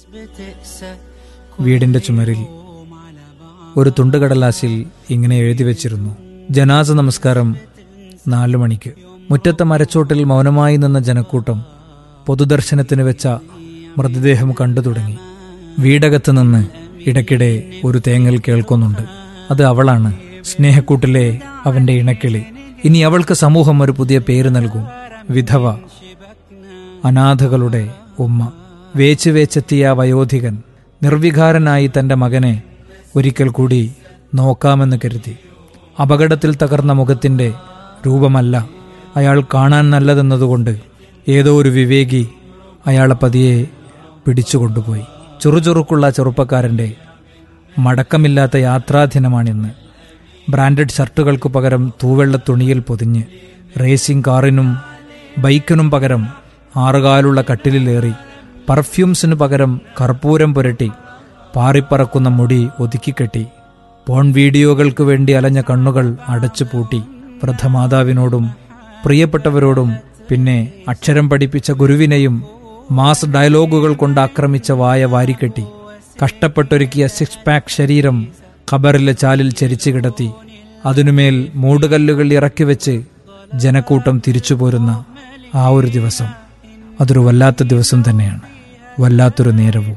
വീടിന്റെ ചുമരിൽ ഒരു തുണ്ടുകടലാസിൽ ഇങ്ങനെ എഴുതി വച്ചിരുന്നു ജനാസ നമസ്കാരം നാലു മണിക്ക് മുറ്റത്തെ മരച്ചോട്ടിൽ മൗനമായി നിന്ന ജനക്കൂട്ടം പൊതുദർശനത്തിന് വെച്ച മൃതദേഹം കണ്ടു തുടങ്ങി വീടകത്ത് നിന്ന് ഇടയ്ക്കിടെ ഒരു തേങ്ങൽ കേൾക്കുന്നുണ്ട് അത് അവളാണ് സ്നേഹക്കൂട്ടിലെ അവന്റെ ഇണക്കിളി ഇനി അവൾക്ക് സമൂഹം ഒരു പുതിയ പേര് നൽകും വിധവ അനാഥകളുടെ ഉമ്മ വേച്ച് വേച്ചെത്തിയ ആ വയോധികൻ നിർവികാരനായി തന്റെ മകനെ ഒരിക്കൽ കൂടി നോക്കാമെന്ന് കരുതി അപകടത്തിൽ തകർന്ന മുഖത്തിന്റെ രൂപമല്ല അയാൾ കാണാൻ നല്ലതെന്നതുകൊണ്ട് ഏതോ ഒരു വിവേകി അയാളെ പതിയെ പിടിച്ചുകൊണ്ടുപോയി ചുറുചുറുക്കുള്ള ചെറുപ്പക്കാരന്റെ മടക്കമില്ലാത്ത യാത്രാദിനമാണിന്ന് ബ്രാൻഡഡ് ഷർട്ടുകൾക്ക് പകരം തൂവെള്ള തുണിയിൽ പൊതിഞ്ഞ് റേസിംഗ് കാറിനും ബൈക്കിനും പകരം ആറുകാലുള്ള കട്ടിലിലേറി പെർഫ്യൂംസിനു പകരം കർപ്പൂരം പുരട്ടി പാറിപ്പറക്കുന്ന മുടി ഒതുക്കിക്കെട്ടി പോൺ വീഡിയോകൾക്ക് വേണ്ടി അലഞ്ഞ കണ്ണുകൾ അടച്ചു പൂട്ടി വൃദ്ധമാതാവിനോടും പ്രിയപ്പെട്ടവരോടും പിന്നെ അക്ഷരം പഠിപ്പിച്ച ഗുരുവിനെയും മാസ് ഡയലോഗുകൾ കൊണ്ട് ആക്രമിച്ച വായ വാരിക്കെട്ടി കഷ്ടപ്പെട്ടൊരുക്കിയ സിക്സ് പാക്ക് ശരീരം ഖബറിലെ ചാലിൽ ചരിച്ചു കിടത്തി അതിനുമേൽ മൂടുകല്ലുകൾ ഇറക്കി വെച്ച് ജനക്കൂട്ടം തിരിച്ചു പോരുന്ന ആ ഒരു ദിവസം അതൊരു വല്ലാത്ത ദിവസം തന്നെയാണ് വല്ലാത്തൊരു നേരവും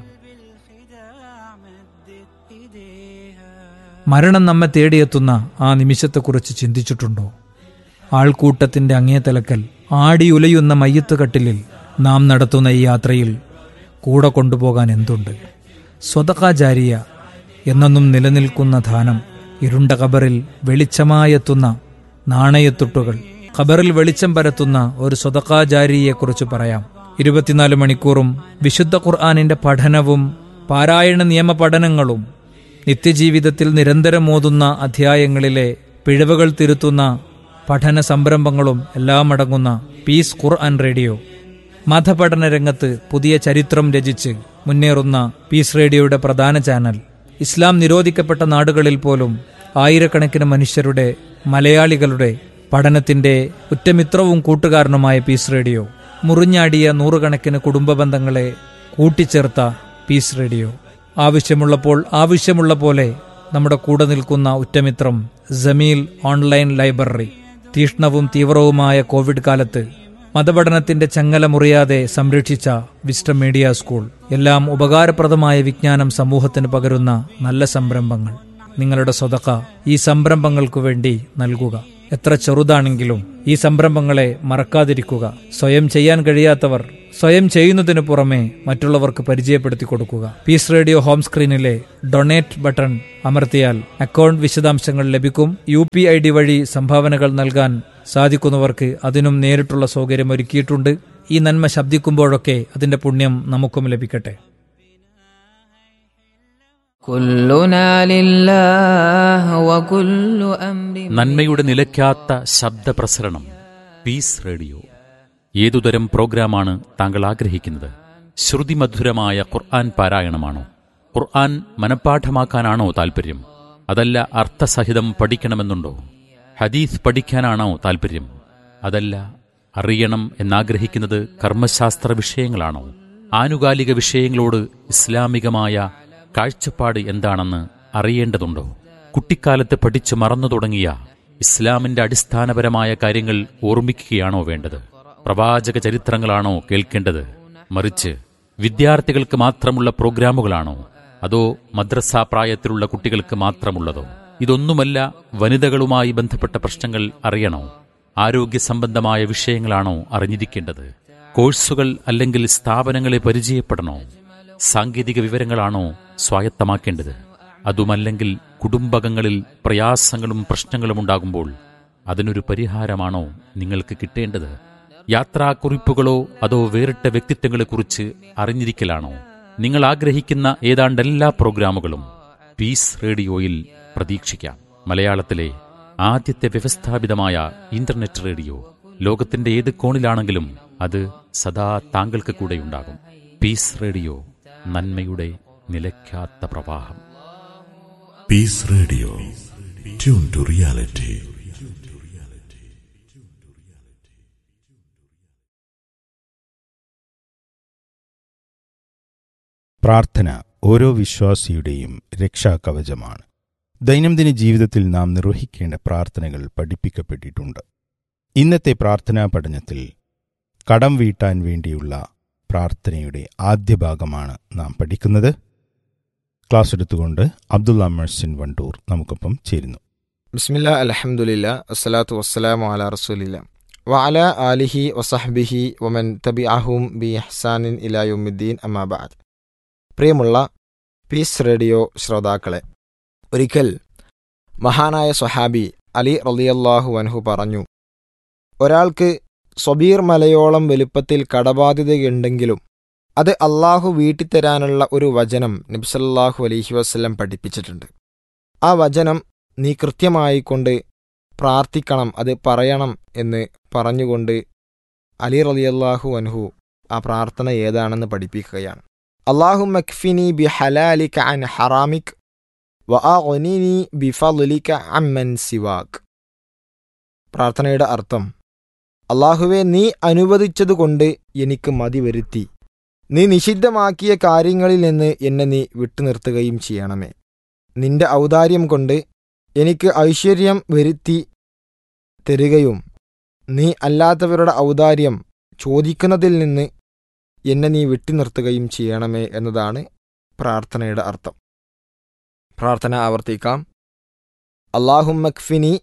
മരണം നമ്മെ തേടിയെത്തുന്ന ആ നിമിഷത്തെക്കുറിച്ച് ചിന്തിച്ചിട്ടുണ്ടോ ആൾക്കൂട്ടത്തിന്റെ അങ്ങേ തലക്കൽ ആടിയുലയുന്ന മയ്യത്ത് കട്ടിലിൽ നാം നടത്തുന്ന ഈ യാത്രയിൽ കൂടെ കൊണ്ടുപോകാൻ എന്തുണ്ട് സ്വതകാചാരിയ എന്നെന്നും നിലനിൽക്കുന്ന ധാനം ഇരുണ്ട ഖബറിൽ വെളിച്ചമായെത്തുന്ന നാണയത്തുട്ടുകൾ ഖബറിൽ വെളിച്ചം പരത്തുന്ന ഒരു സ്വതകാചാരിയെക്കുറിച്ച് പറയാം ഇരുപത്തിനാല് മണിക്കൂറും വിശുദ്ധ ഖുർആാനിന്റെ പഠനവും പാരായണ നിയമ പഠനങ്ങളും നിത്യജീവിതത്തിൽ നിരന്തരം ഓതുന്ന അധ്യായങ്ങളിലെ പിഴവുകൾ തിരുത്തുന്ന പഠന സംരംഭങ്ങളും എല്ലാം അടങ്ങുന്ന പീസ് ഖുർആൻ റേഡിയോ മതപഠന രംഗത്ത് പുതിയ ചരിത്രം രചിച്ച് മുന്നേറുന്ന പീസ് റേഡിയോയുടെ പ്രധാന ചാനൽ ഇസ്ലാം നിരോധിക്കപ്പെട്ട നാടുകളിൽ പോലും ആയിരക്കണക്കിന് മനുഷ്യരുടെ മലയാളികളുടെ പഠനത്തിന്റെ ഉറ്റമിത്രവും കൂട്ടുകാരനുമായ പീസ് റേഡിയോ മുറിഞ്ഞാടിയ നൂറുകണക്കിന് കുടുംബ ബന്ധങ്ങളെ കൂട്ടിച്ചേർത്ത പീസ് റേഡിയോ ആവശ്യമുള്ളപ്പോൾ ആവശ്യമുള്ള പോലെ നമ്മുടെ കൂടെ നിൽക്കുന്ന ഉറ്റമിത്രം ജമീൽ ഓൺലൈൻ ലൈബ്രറി തീഷ്ണവും തീവ്രവുമായ കോവിഡ് കാലത്ത് മതപഠനത്തിന്റെ ചങ്ങല മുറിയാതെ സംരക്ഷിച്ച വിസ്റ്റം മീഡിയ സ്കൂൾ എല്ലാം ഉപകാരപ്രദമായ വിജ്ഞാനം സമൂഹത്തിന് പകരുന്ന നല്ല സംരംഭങ്ങൾ നിങ്ങളുടെ സ്വതക്ക ഈ സംരംഭങ്ങൾക്കു വേണ്ടി നൽകുക എത്ര ചെറുതാണെങ്കിലും ഈ സംരംഭങ്ങളെ മറക്കാതിരിക്കുക സ്വയം ചെയ്യാൻ കഴിയാത്തവർ സ്വയം ചെയ്യുന്നതിനു പുറമെ മറ്റുള്ളവർക്ക് പരിചയപ്പെടുത്തി കൊടുക്കുക പീസ് റേഡിയോ ഹോം സ്ക്രീനിലെ ഡൊണേറ്റ് ബട്ടൺ അമർത്തിയാൽ അക്കൗണ്ട് വിശദാംശങ്ങൾ ലഭിക്കും യു പി ഐ ഡി വഴി സംഭാവനകൾ നൽകാൻ സാധിക്കുന്നവർക്ക് അതിനും നേരിട്ടുള്ള സൗകര്യം ഒരുക്കിയിട്ടുണ്ട് ഈ നന്മ ശബ്ദിക്കുമ്പോഴൊക്കെ അതിന്റെ പുണ്യം നമുക്കും ലഭിക്കട്ടെ كلنا لله وكل أمر നന്മയുടെ നിലയ്ക്കാത്ത ശബ്ദപ്രസരണം പീസ് റേഡിയോ ഏതുതരം പ്രോഗ്രാമാണ് താങ്കൾ ആഗ്രഹിക്കുന്നത് ശ്രുതിമധുരമായ ഖുർആൻ പാരായണമാണോ ഖുർആൻ മനഃപ്പാഠമാക്കാനാണോ താൽപ്പര്യം അതല്ല അർത്ഥസഹിതം പഠിക്കണമെന്നുണ്ടോ ഹദീസ് പഠിക്കാനാണോ താൽപ്പര്യം അതല്ല അറിയണം എന്നാഗ്രഹിക്കുന്നത് കർമ്മശാസ്ത്ര വിഷയങ്ങളാണോ ആനുകാലിക വിഷയങ്ങളോട് ഇസ്ലാമികമായ കാഴ്ചപ്പാട് എന്താണെന്ന് അറിയേണ്ടതുണ്ടോ കുട്ടിക്കാലത്ത് പഠിച്ചു മറന്നു തുടങ്ങിയ ഇസ്ലാമിന്റെ അടിസ്ഥാനപരമായ കാര്യങ്ങൾ ഓർമ്മിക്കുകയാണോ വേണ്ടത് പ്രവാചക ചരിത്രങ്ങളാണോ കേൾക്കേണ്ടത് മറിച്ച് വിദ്യാർത്ഥികൾക്ക് മാത്രമുള്ള പ്രോഗ്രാമുകളാണോ അതോ മദ്രസാ പ്രായത്തിലുള്ള കുട്ടികൾക്ക് മാത്രമുള്ളതോ ഇതൊന്നുമല്ല വനിതകളുമായി ബന്ധപ്പെട്ട പ്രശ്നങ്ങൾ അറിയണോ ആരോഗ്യ സംബന്ധമായ വിഷയങ്ങളാണോ അറിഞ്ഞിരിക്കേണ്ടത് കോഴ്സുകൾ അല്ലെങ്കിൽ സ്ഥാപനങ്ങളെ പരിചയപ്പെടണോ സാങ്കേതിക വിവരങ്ങളാണോ സ്വായത്തമാക്കേണ്ടത് അതുമല്ലെങ്കിൽ കുടുംബകങ്ങളിൽ പ്രയാസങ്ങളും പ്രശ്നങ്ങളും ഉണ്ടാകുമ്പോൾ അതിനൊരു പരിഹാരമാണോ നിങ്ങൾക്ക് കിട്ടേണ്ടത് യാത്രാക്കുറിപ്പുകളോ അതോ വേറിട്ട വ്യക്തിത്വങ്ങളെക്കുറിച്ച് അറിഞ്ഞിരിക്കലാണോ നിങ്ങൾ ആഗ്രഹിക്കുന്ന ഏതാണ്ട് എല്ലാ പ്രോഗ്രാമുകളും പീസ് റേഡിയോയിൽ പ്രതീക്ഷിക്കാം മലയാളത്തിലെ ആദ്യത്തെ വ്യവസ്ഥാപിതമായ ഇന്റർനെറ്റ് റേഡിയോ ലോകത്തിന്റെ ഏത് കോണിലാണെങ്കിലും അത് സദാ താങ്കൾക്ക് കൂടെയുണ്ടാകും പീസ് റേഡിയോ നന്മയുടെ നിലയ്ക്കാത്ത പ്രവാഹം Peace Radio. Tune to reality. പ്രാർത്ഥന ഓരോ വിശ്വാസിയുടെയും രക്ഷാകവചമാണ് ദൈനംദിന ജീവിതത്തിൽ നാം നിർവഹിക്കേണ്ട പ്രാർത്ഥനകൾ പഠിപ്പിക്കപ്പെട്ടിട്ടുണ്ട് ഇന്നത്തെ പ്രാർത്ഥനാ പഠനത്തിൽ കടം വീട്ടാൻ വേണ്ടിയുള്ള പ്രാർത്ഥനയുടെ ആദ്യ ഭാഗമാണ് നാം പഠിക്കുന്നത് ക്ലാസ് എടുത്തുകൊണ്ട് അബ്ദുള്ള മെഴ്സിൻ വണ്ടൂർ നമുക്കൊപ്പം ചേരുന്നു ബിസ്മില്ല അലഹമുല്ല വസ്സലാത്തു വസ്സലാമു അല റസൂലില്ല വഅല ആലിഹി വസഹ്ബിഹി വമൻ തബി അഹും ബി ഹസാനിൻ ഇലായുദ്ദീൻ അമ്മാബാദ് പ്രിയമുള്ള പീസ് റേഡിയോ ശ്രോതാക്കളെ ഒരിക്കൽ മഹാനായ സ്വഹാബി അലി റളിയല്ലാഹു അൻഹു പറഞ്ഞു ഒരാൾക്ക് സ്വബീർ മലയോളം വലുപ്പത്തിൽ കടബാധ്യതയുണ്ടെങ്കിലും അത് അള്ളാഹു വീട്ടിത്തരാനുള്ള ഒരു വചനം നബ്സല്ലാഹു അലൈഹി വസ്ലം പഠിപ്പിച്ചിട്ടുണ്ട് ആ വചനം നീ കൃത്യമായി കൊണ്ട് പ്രാർത്ഥിക്കണം അത് പറയണം എന്ന് പറഞ്ഞുകൊണ്ട് അലി റളിയല്ലാഹു അൻഹു ആ പ്രാർത്ഥന ഏതാണെന്ന് പഠിപ്പിക്കുകയാണ് അള്ളാഹു മക്ഫിനി ബി ഹലാലിക അൻ ഹറാമിക് വഅഗ്നിനി ബി ഫളിക അമ്മൻ സിവാക് പ്രാർത്ഥനയുടെ അർത്ഥം അള്ളാഹുവെ നീ അനുവദിച്ചതുകൊണ്ട് എനിക്ക് മതി വരുത്തി നീ നിഷിദ്ധമാക്കിയ കാര്യങ്ങളിൽ നിന്ന് എന്നെ നീ വിട്ടുനിർത്തുകയും ചെയ്യണമേ നിന്റെ ഔദാര്യം കൊണ്ട് എനിക്ക് ഐശ്വര്യം വരുത്തി തരികയും നീ അല്ലാത്തവരുടെ ഔദാര്യം ചോദിക്കുന്നതിൽ നിന്ന് എന്നെ നീ വിട്ടുനിർത്തുകയും ചെയ്യണമേ എന്നതാണ് പ്രാർത്ഥനയുടെ അർത്ഥം പ്രാർത്ഥന ആവർത്തിക്കാം അള്ളാഹുമക്ഫിനി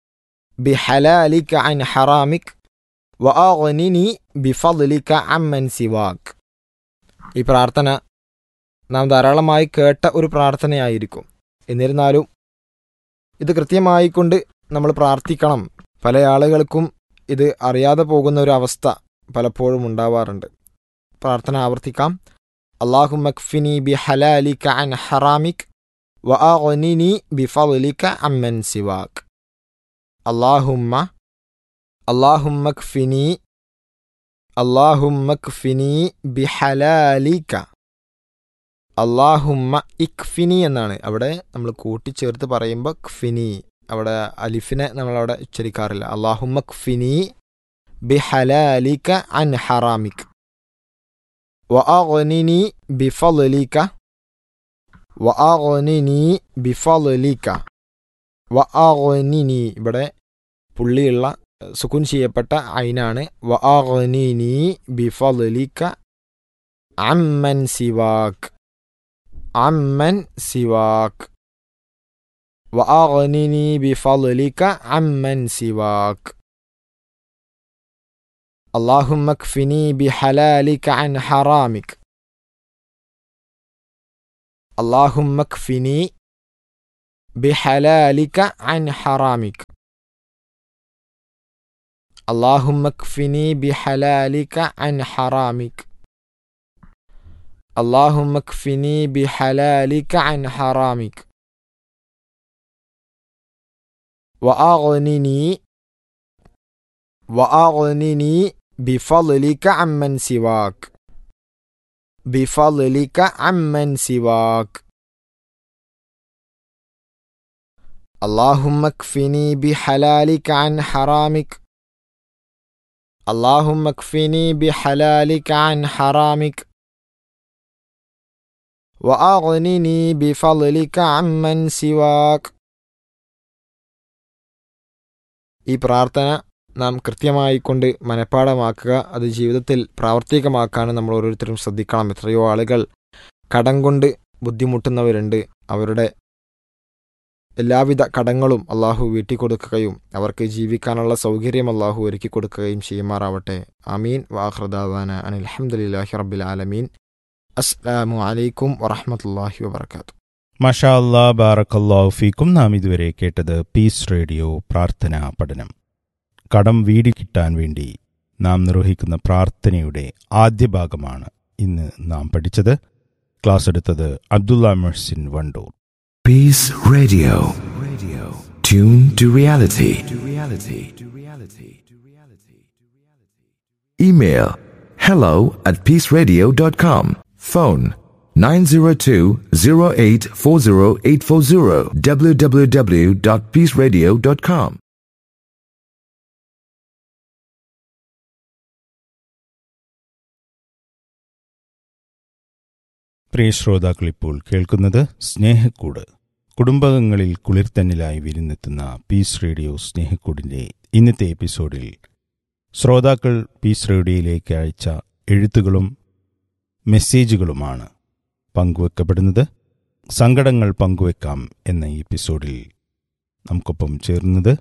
ബി ഹലാലിക അൻ ഹറാമിക് വഅഗ്നിനി ബിഫളിക അമ്മൻ സിവാക് ഈ പ്രാർത്ഥന നാം ധാരാളമായി കേട്ട ഒരു പ്രാർത്ഥനയായിരിക്കും എന്നിരുന്നാലും ഇത് കൃത്യമായിക്കൊണ്ട് നമ്മൾ പ്രാർത്ഥിക്കണം പല ആളുകൾക്കും ഇത് അറിയാതെ പോകുന്ന ഒരു അവസ്ഥ പലപ്പോഴും ഉണ്ടാവാറുണ്ട് പ്രാർത്ഥന ആവർത്തിക്കാം അള്ളാഹു മക്ഫിനി ബി ഹലാലിക അൻ ഹറാമിക് വഅഗ്നിനി ബിഫളിക അമ്മൻ സിവാക് അള്ളാഹുമ്മ അള്ളാഹുമ്മക്ഫിനി അള്ളാഹുമ്മക്ഫിനി ബി ഹലാലിക അള്ളാഹുമ്മ ഇക്ഫിനി എന്നാണ് അവിടെ നമ്മൾ കൂട്ടിച്ചേർത്ത് പറയുമ്പോൾ ക്ഫിനി അവിടെ അലിഫിനെ നമ്മളവിടെ ഉച്ചരിക്കാറില്ല അള്ളാഹുമ്മ ക്ഫിനി ബി ഹലാലിക അൻ ഹറാമിക് വഅഗ്നിനി ബിഫളിക വഅഗ്നിനി ബിഫളിക വഅഗ്നിനി ഇവിടെ പുള്ളിയുള്ള സുക്കുൻ ചെയ്യപ്പെട്ട ഐനാണ് വഅഗ്നിനി ബിഫളിക അമ്മൻ സിവാക് عمن سواك وأغنني بفضلك عمن سواك اللهم اكفني بحلالك عن حرامك اللهم اكفني بحلالك عن حرامك اللهم اكفني بحلالك عن حرامك اللهم اكفني بحلالك عن حرامك وأغنني وأغنني بفضلك عمن سواك بفضلك عمن سواك اللهم اكفني بحلالك عن حرامك اللهم اكفني بحلالك عن حرامك وأغنني بفضلك عمن سواك ഈ പ്രാർത്ഥന നാം കൃത്യമായി കൊണ്ട് മനഃപ്പാടമാക്കുക അത് ജീവിതത്തിൽ പ്രാവർത്തികമാക്കാൻ നമ്മൾ ഓരോരുത്തരും ശ്രദ്ധിക്കണം എത്രയോ ആളുകൾ കടം കൊണ്ട് ബുദ്ധിമുട്ടുന്നവരുണ്ട് അവരുടെ എല്ലാവിധ കടങ്ങളും അള്ളാഹു വീട്ടിക്കൊടുക്കുകയും അവർക്ക് ജീവിക്കാനുള്ള സൗകര്യം അള്ളാഹു ഒരുക്കി കൊടുക്കുകയും ചെയ്യുമാറാവട്ടെ അമീൻ വാഹൃദാവാന അനിൽ അഹമ്മദില്ലാഹി റബ്ബിൽ ആലമീൻ അസ്സാമു അലൈക്കും വറഹമത്തല്ലാഹി വബർക്കാത്തു മഷാ അല്ലാ ബാറക്കല്ലാഹു ഫീക്കും നാം ഇതുവരെ കേട്ടത് പീസ് റേഡിയോ പ്രാർത്ഥനാ പഠനം കടം വീടി കിട്ടാൻ വേണ്ടി നാം നിർവഹിക്കുന്ന പ്രാർത്ഥനയുടെ ആദ്യ ഭാഗമാണ് ഇന്ന് നാം പഠിച്ചത് ക്ലാസ് എടുത്തത് Abdulla മെഴ്സിൻ Wandoor Peace Radio. Radio. Tune to reality. To reality. To reality. To reality. Email hello at peaceradio.com. Phone 902-0840840 www.peaceradio.com. പ്രിയ ശ്രോതാക്കൾ ഇപ്പോൾ കേൾക്കുന്നത് സ്നേഹക്കൂട് കുടുംബകങ്ങളിൽ കുളിർത്തന്നിലായി വിരുന്നെത്തുന്ന പീസ് റേഡിയോ സ്നേഹക്കൂടിന്റെ ഇന്നത്തെ എപ്പിസോഡിൽ ശ്രോതാക്കൾ പീസ് റേഡിയോയിലേക്ക് അയച്ച എഴുത്തുകളും മെസ്സേജുകളുമാണ് പങ്കുവെക്കപ്പെടുന്നത് സങ്കടങ്ങൾ പങ്കുവെക്കാം എന്ന ഈ എപ്പിസോഡിൽ നമുക്കൊപ്പം ചേർന്നത്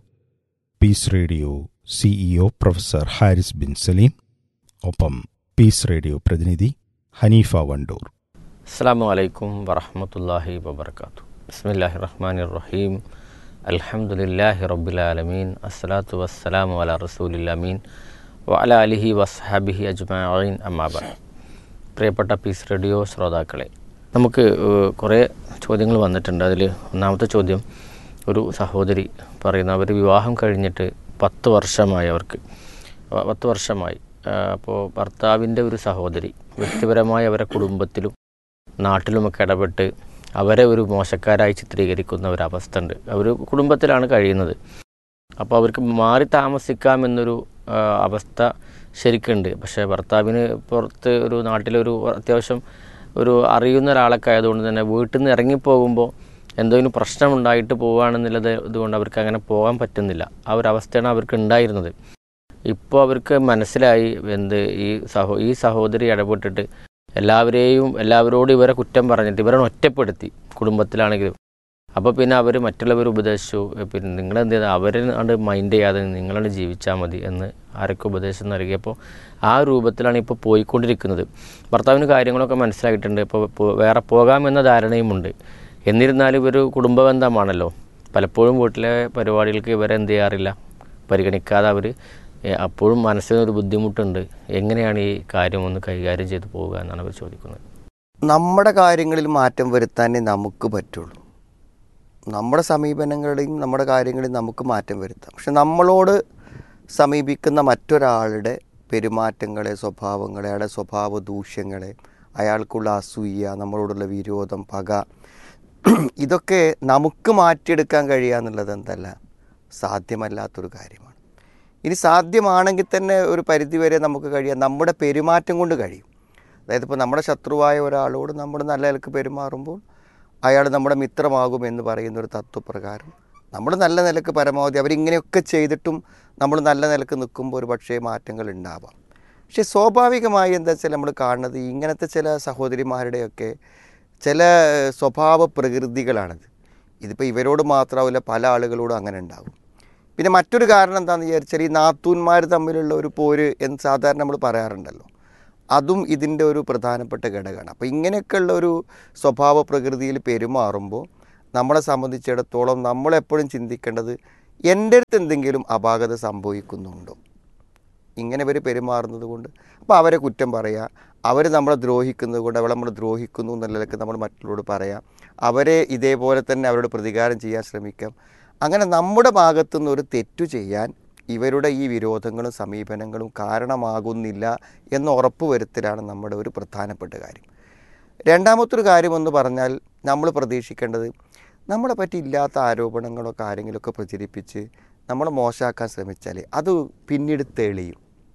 Peace Radio CEO professor Haris bin Saleem ഒപ്പം പീസ് റേഡിയോ പ്രതിനിധി ഹനീഫ വണ്ടൂർ അസ്സാം വലൈക്കും വറഹമത്തല്ലാഹി വബർക്കാത്തു ബിസ്മില്ലാഹി റഹ്മാൻ റഹീം അൽഹംദുലില്ലാഹി റബ്ബുലാലമീൻ അസ്സലാത്തു വസ്സലാമു അല റസൂലില്ലമീൻ വഅല അലിഹി വസ്ഹാബിഹി അജ്മഈൻ അമ്മാബ പ്രിയപ്പെട്ട പീസ് റേഡിയോ ശ്രോതാക്കളെ നമുക്ക് ഏഹ്, കുറേ ചോദ്യങ്ങൾ വന്നിട്ടുണ്ട് അതിൽ ഒന്നാമത്തെ ചോദ്യം ഒരു സഹോദരി പറയുന്ന അവർ വിവാഹം കഴിഞ്ഞിട്ട് പത്ത് വർഷമായി അവർക്ക് പ- പത്ത് വർഷമായി അപ്പോൾ ഭർത്താവിൻ്റെ ഒരു സഹോദരി വ്യക്തിപരമായി അവരെ കുടുംബത്തിലും നാട്ടിലുമൊക്കെ ഇടപെട്ട് അവരെ ഒരു മോശക്കാരായി ചിത്രീകരിക്കുന്ന ഒരു അവസ്ഥ ഉണ്ട് അവർ കുടുംബത്തിലാണ് കഴിയുന്നത് അപ്പോൾ അവർക്ക് മാറി താമസിക്കാമെന്നൊരു ആ, അവസ്ഥ ശരിക്കുണ്ട് പക്ഷേ ഭർത്താവിന് പുറത്ത് ഒരു നാട്ടിലൊരു അത്യാവശ്യം ഒരു അറിയുന്ന ഒരാളൊക്കെ ആയതുകൊണ്ട് തന്നെ വീട്ടിൽ നിന്ന് ഇറങ്ങിപ്പോകുമ്പോൾ എന്തെങ്കിലും പ്രശ്നമുണ്ടായിട്ട് പോവുകയാണെന്നുള്ളത് ഇതുകൊണ്ട് അവർക്ക് അങ്ങനെ പോകാൻ പറ്റുന്നില്ല ആ ഒരു അവസ്ഥയാണ് അവർക്ക് ഉണ്ടായിരുന്നത് ഇപ്പോൾ അവർക്ക് മനസ്സിലായി എന്ത് ഈ സഹോ ഈ സഹോദരി ഇടപെട്ടിട്ട് എല്ലാവരെയും എല്ലാവരോടും ഇവരെ കുറ്റം പറഞ്ഞിട്ട് ഇവരെ ഒറ്റപ്പെടുത്തി കുടുംബത്തിലാണെങ്കിലും അപ്പോൾ പിന്നെ അവർ മറ്റുള്ളവർ ഉപദേശിച്ചു "ഏ, പിന്നെ നിങ്ങളെന്ത് ചെയ്താൽ അവരെ അത് മൈൻഡ് ചെയ്യാതെ നിങ്ങളാണ് ജീവിച്ചാൽ മതി എന്ന് ആരൊക്കെ ഉപദേശം നൽകിയപ്പോൾ ആ രൂപത്തിലാണ് ഇപ്പോൾ പോയിക്കൊണ്ടിരിക്കുന്നത് ഭർത്താവിന് കാര്യങ്ങളൊക്കെ മനസ്സിലായിട്ടുണ്ട് ഇപ്പോൾ പോ- വേറെ പോകാമെന്ന ധാരണയുമുണ്ട് എന്നിരുന്നാലും ഇവർ കുടുംബബന്ധമാണല്ലോ പലപ്പോഴും വീട്ടിലെ പരിപാടികൾക്ക് ഇവരെ എന്ത് ചെയ്യാറില്ല പരിഗണിക്കാതെ അവർ അപ്പോഴും മനസ്സിനൊരു ബുദ്ധിമുട്ടുണ്ട് എങ്ങനെയാണ് ഈ കാര്യം ഒന്ന് കൈകാര്യം ചെയ്തു പോവുക എന്നാണ് അവർ ചോദിക്കുന്നത് നമ്മുടെ കാര്യങ്ങളിൽ മാറ്റം വരുത്താനേ നമുക്ക് പറ്റുള്ളൂ നമ്മുടെ സമീപനങ്ങളെയും നമ്മുടെ കാര്യങ്ങളിൽ നമുക്ക് മാറ്റം വരുത്താം പക്ഷെ നമ്മളോട് സമീപിക്കുന്ന മറ്റൊരാളുടെ പെരുമാറ്റങ്ങളെ സ്വഭാവങ്ങളെ അയാളുടെ സ്വഭാവ ദൂഷ്യങ്ങളെ അയാൾക്കുള്ള അസൂയ നമ്മളോടുള്ള വിരോധം പക ഇതൊക്കെ നമുക്ക് മാറ്റിയെടുക്കാൻ കഴിയുക എന്നുള്ളത് എന്തല്ല സാധ്യമല്ലാത്തൊരു കാര്യമാണ് ഇനി സാധ്യമാണെങ്കിൽ തന്നെ ഒരു പരിധിവരെ നമുക്ക് കഴിയാം നമ്മുടെ പെരുമാറ്റം കൊണ്ട് കഴിയും അതായത് ഇപ്പോൾ നമ്മുടെ ശത്രുവായ ഒരാളോട് നമ്മൾ നല്ല നിലക്ക് പെരുമാറുമ്പോൾ അയാൾ നമ്മുടെ മിത്രമാകും എന്ന് പറയുന്ന ഒരു തത്വപ്രകാരം നമ്മൾ നല്ല നിലക്ക് പരമാവധി അവരിങ്ങനെയൊക്കെ ചെയ്തിട്ടും നമ്മൾ നല്ല നിലക്ക് നിൽക്കുമ്പോൾ ഒരു പക്ഷേ മാറ്റങ്ങൾ ഉണ്ടാവാം പക്ഷേ സ്വാഭാവികമായി എന്താ വെച്ചാൽ നമ്മൾ കാണുന്നത് ഇങ്ങനത്തെ ചില സഹോദരിമാരുടെയൊക്കെ ചില സ്വഭാവ പ്രകൃതികളാണിത് ഇതിപ്പോൾ ഇവരോട് മാത്രമാവില്ല പല ആളുകളോടും അങ്ങനെ ഉണ്ടാകും പിന്നെ മറ്റൊരു കാരണം എന്താണെന്ന് വിചാരിച്ചാൽ ഈ നാത്തൂന്മാർ തമ്മിലുള്ള ഒരു പോര് എന്ന് സാധാരണ നമ്മൾ പറയാറുണ്ടല്ലോ അതും ഇതിൻ്റെ ഒരു പ്രധാനപ്പെട്ട ഘടകമാണ് അപ്പോൾ ഇങ്ങനെയൊക്കെയുള്ള ഒരു സ്വഭാവ പ്രകൃതിയിൽ പെരുമാറുമ്പോൾ നമ്മളെ സംബന്ധിച്ചിടത്തോളം നമ്മളെപ്പോഴും ചിന്തിക്കേണ്ടത് എൻ്റെ അടുത്ത് എന്തെങ്കിലും അപാകത സംഭവിക്കുന്നുണ്ടോ ഇങ്ങനെ ഇവർ പെരുമാറുന്നത് കൊണ്ട് അപ്പോൾ അവരെ കുറ്റം പറയുക അവർ നമ്മളെ ദ്രോഹിക്കുന്നത് കൊണ്ട് അവളെ നമ്മൾ ദ്രോഹിക്കുന്നു എന്നുള്ളതൊക്കെ നമ്മൾ മറ്റുള്ളവരോട് പറയാം അവരെ ഇതേപോലെ തന്നെ അവരോട് പ്രതികാരം ചെയ്യാൻ ശ്രമിക്കാം അങ്ങനെ നമ്മുടെ ഭാഗത്തു നിന്ന് ഒരു തെറ്റു ചെയ്യാൻ ഇവരുടെ ഈ വിരോധങ്ങളും സമീപനങ്ങളും കാരണമാകുന്നില്ല എന്ന് ഉറപ്പ് വരുത്തലാണ് നമ്മുടെ ഒരു പ്രധാനപ്പെട്ട കാര്യം രണ്ടാമത്തൊരു കാര്യമെന്ന് പറഞ്ഞാൽ നമ്മൾ പ്രതീക്ഷിക്കേണ്ടത് നമ്മളെ പറ്റി ഇല്ലാത്ത ആരോപണങ്ങളോ കാര്യങ്ങളൊക്കെ പ്രചരിപ്പിച്ച് നമ്മളെ മോശമാക്കാൻ ശ്രമിച്ചാൽ അത് പിന്നീട് തെളിയും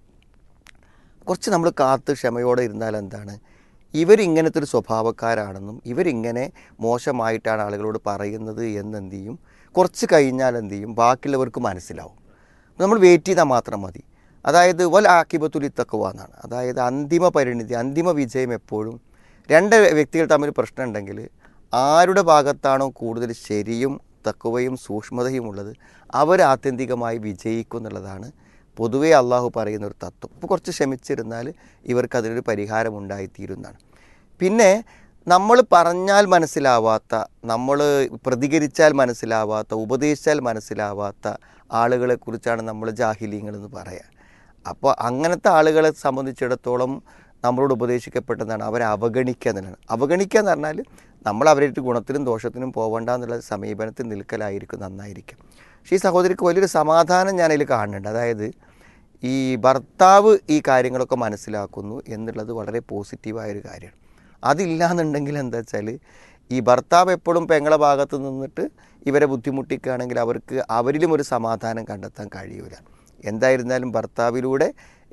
കുറച്ച് നമ്മൾ കാത്ത് ക്ഷമയോടെ ഇരുന്നാൽ എന്താണ് ഇവരിങ്ങനത്തെ ഒരു സ്വഭാവക്കാരാണെന്നും ഇവരിങ്ങനെ മോശമായിട്ടാണ് ആളുകളോട് പറയുന്നത് എന്നെന്ത് ചെയ്യും കുറച്ച് കഴിഞ്ഞാൽ എന്ത് ചെയ്യും ബാക്കിയുള്ളവർക്ക് മനസ്സിലാവും നമ്മൾ വെയിറ്റ് ചെയ്താൽ മാത്രം മതി അതായത് വൽ ആക്കിബത്തുലി തക്കുവ എന്നാണ് അതായത് അന്തിമ പരിണിതി അന്തിമ വിജയം എപ്പോഴും രണ്ട് വ്യക്തികൾ തമ്മിൽ പ്രശ്നം ഉണ്ടെങ്കിൽ ആരുടെ ഭാഗത്താണോ കൂടുതൽ ശരിയും തക്കുവയും സൂക്ഷ്മതയും ഉള്ളത് അവർ ആത്യന്തികമായി വിജയിക്കും എന്നുള്ളതാണ് പൊതുവേ അള്ളാഹു പറയുന്ന ഒരു തത്വം അപ്പോൾ കുറച്ച് ക്ഷമിച്ചിരുന്നാൽ ഇവർക്ക് അതിനൊരു പരിഹാരം ഉണ്ടായിത്തീരുന്നതാണ് പിന്നെ നമ്മൾ പറഞ്ഞാൽ മനസ്സിലാവാത്ത നമ്മൾ പ്രതികരിച്ചാൽ മനസ്സിലാവാത്ത ഉപദേശിച്ചാൽ മനസ്സിലാവാത്ത ആളുകളെക്കുറിച്ചാണ് നമ്മൾ ജാഹിലീങ്ങൾ എന്ന് പറയുക അപ്പോൾ അങ്ങനത്തെ ആളുകളെ സംബന്ധിച്ചിടത്തോളം നമ്മളോട് ഉപദേശിക്കപ്പെട്ടതാണ് അവരെ അവഗണിക്കുക എന്നുള്ളതാണ് അവഗണിക്കുക എന്ന് പറഞ്ഞാൽ നമ്മൾ അവരുടെ ഗുണത്തിനും ദോഷത്തിനും പോകണ്ട എന്നുള്ള സമീപനത്തിൽ നിൽക്കലായിരിക്കും നന്നായിരിക്കും പക്ഷേ ഈ സഹോദരിക്ക് വലിയൊരു സമാധാനം ഞാനതിൽ കാണുന്നുണ്ട് അതായത് ഈ ഭർത്താവ് ഈ കാര്യങ്ങളൊക്കെ മനസ്സിലാക്കുന്നു എന്നുള്ളത് വളരെ പോസിറ്റീവായൊരു കാര്യമാണ് അതില്ല എന്നുണ്ടെങ്കിൽ എന്താ വെച്ചാൽ ഈ ഭർത്താവ് എപ്പോഴും പെങ്ങളെ ഭാഗത്ത് നിന്നിട്ട് ഇവരെ ബുദ്ധിമുട്ടിക്കുകയാണെങ്കിൽ അവർക്ക് അവരിലും ഒരു സമാധാനം കണ്ടെത്താൻ കഴിയൂല എന്തായിരുന്നാലും ഭർത്താവിലൂടെ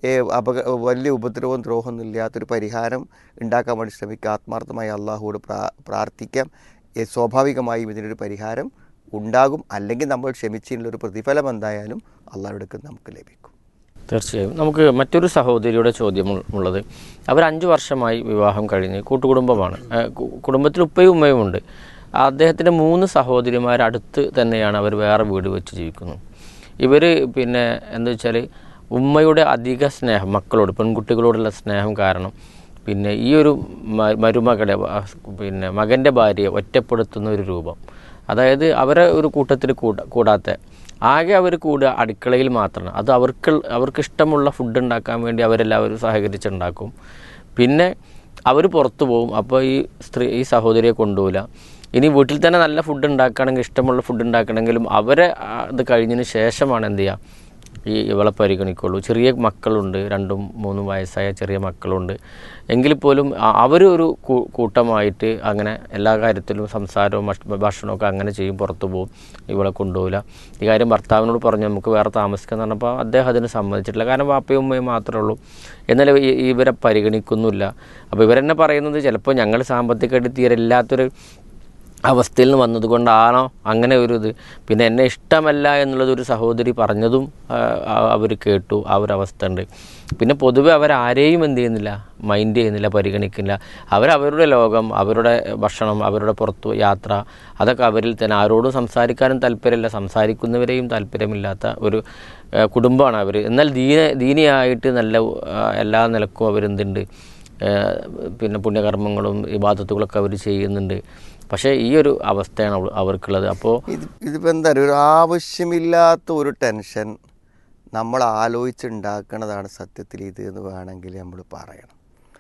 ഏ, അപക വലിയ ഉപദ്രവവും ദ്രോഹമൊന്നും ഇല്ലാത്തൊരു പരിഹാരം ഉണ്ടാക്കാൻ വേണ്ടി ശ്രമിക്കുക ആത്മാർത്ഥമായി അള്ളാഹുവോട് പ്രാ പ്രാർത്ഥിക്കാം ഏ, സ്വാഭാവികമായും ഇതിനൊരു പരിഹാരം ഉണ്ടാകും അല്ലെങ്കിൽ നമ്മൾ ക്ഷമിച്ചതിനുള്ളൊരു പ്രതിഫലം എന്തായാലും അള്ളാഹുടെ നമുക്ക് ലഭിക്കും തീർച്ചയായും നമുക്ക് മറ്റൊരു സഹോദരിയുടെ ചോദ്യം ഉൾ- ഉള്ളത് അവർ അഞ്ച് വർഷമായി വിവാഹം കഴിഞ്ഞ് കൂട്ടുകുടുംബമാണ് ഏഹ് കു- കുടുംബത്തിൽ ഉപ്പയും ഉമ്മയും ഉണ്ട് അദ്ദേഹത്തിൻ്റെ മൂന്ന് സഹോദരിമാർ അടുത്ത് തന്നെയാണ് അവർ വേറെ വീട് വെച്ച് ജീവിക്കുന്നത് ഇവർ പിന്നെ എന്താ വെച്ചാൽ ഉമ്മയുടെ അധിക സ്നേഹം മക്കളോട് പെൺകുട്ടികളോടുള്ള സ്നേഹം കാരണം പിന്നെ ഈ ഒരു മ- മരുമകളെ ആ, പിന്നെ മകൻ്റെ ഭാര്യയെ ഒറ്റപ്പെടുത്തുന്ന ഒരു രൂപം അതായത് അവരെ ഒരു കൂട്ടത്തിൽ കൂട കൂടാത്ത ആകെ അവർ കൂടുക അടുക്കളയിൽ മാത്രമാണ് അത് അവർക്ക് അവർക്ക് ഇഷ്ടമുള്ള ഫുഡ് ഉണ്ടാക്കാൻ വേണ്ടി അവരെല്ലാവരും സഹകരിച്ചുണ്ടാക്കും പിന്നെ അവർ പുറത്തു പോകും അപ്പോൾ ഈ സ്ത്രീ ഈ സഹോദരിയെ കൊണ്ടുപോകില്ല ഇനി വീട്ടിൽ തന്നെ നല്ല ഫുഡ് ഉണ്ടാക്കണമെങ്കിൽ ഇഷ്ടമുള്ള ഫുഡ് ഉണ്ടാക്കണമെങ്കിലും അവരെ ആ, ഇത് കഴിഞ്ഞതിന് ശേഷമാണ് എന്ത് ചെയ്യുക ഈ ഇവളെ പരിഗണിക്കുള്ളൂ ചെറിയ മക്കളുണ്ട് രണ്ടും മൂന്നും വയസ്സായ ചെറിയ മക്കളുണ്ട് എങ്കിൽ പോലും അ- അവർ ഒരു കൂ- കൂട്ടമായിട്ട് അങ്ങനെ എല്ലാ കാര്യത്തിലും സംസാരവും ഭക്ഷ- ഭക്ഷണമൊക്കെ അങ്ങനെ ചെയ്യും പുറത്തു പോകും ഇവളെ കൊണ്ടുപോകില്ല ഈ കാര്യം ഭർത്താവിനോട് പറഞ്ഞു നമുക്ക് വേറെ താമസിക്കാന്ന് പറഞ്ഞപ്പോൾ അദ്ദേഹം അതിന് സമ്മതിച്ചിട്ടില്ല കാരണം വാപ്പയും ഉമ്മയും മാത്രമേ ഉള്ളൂ എന്നാൽ ഈ- ഇവരെ പരിഗണിക്കുന്നില്ല അപ്പോൾ ഇവരെന്നെ പറയുന്നത് ചിലപ്പോൾ ഞങ്ങൾ സാമ്പത്തികമായിട്ട് തീരെ ഇല്ലാത്തൊരു അവസ്ഥയിൽ നിന്ന് വന്നതുകൊണ്ടാണോ അങ്ങനെ ഒരു ഇത് പിന്നെ എന്നെ ഇഷ്ടമല്ല എന്നുള്ളത് ഒരു സഹോദരി പറഞ്ഞതും അവർ കേട്ടു ആ ഒരു അവസ്ഥ ഉണ്ട് പിന്നെ പൊതുവെ അവരാരെയും എന്ത് ചെയ്യുന്നില്ല മൈൻഡ് ചെയ്യുന്നില്ല പരിഗണിക്കുന്നില്ല അവരവരുടെ ലോകം അവരുടെ ഭക്ഷണം അവരുടെ പുറത്തു യാത്ര അതൊക്കെ അവരിൽ തന്നെ ആരോടും സംസാരിക്കാനും താല്പര്യമില്ല സംസാരിക്കുന്നവരെയും താല്പര്യമില്ലാത്ത ഒരു ആ, കുടുംബമാണ് അവർ എന്നാൽ ദീന ദീനിയായിട്ട് നല്ല ആ, എല്ലാ നിലക്കും അവരെന്തുണ്ട് ആ, പിന്നെ പുണ്യകർമ്മങ്ങളും ഇബാദത്തുകളൊക്കെ അവർ ചെയ്യുന്നുണ്ട് പക്ഷേ ഈ ഒരു അവസ്ഥയാണ് അവ- അവർക്കുള്ളത് അപ്പോൾ ഇത് ഇതിപ്പോൾ എന്താ പറയുക ഒരു ആവശ്യമില്ലാത്ത ഒരു ടെൻഷൻ നമ്മൾ ആലോചിച്ചുണ്ടാക്കുന്നതാണ് സത്യത്തിൽ ഇത് എന്ന് വേണമെങ്കിൽ നമ്മൾ പറയണം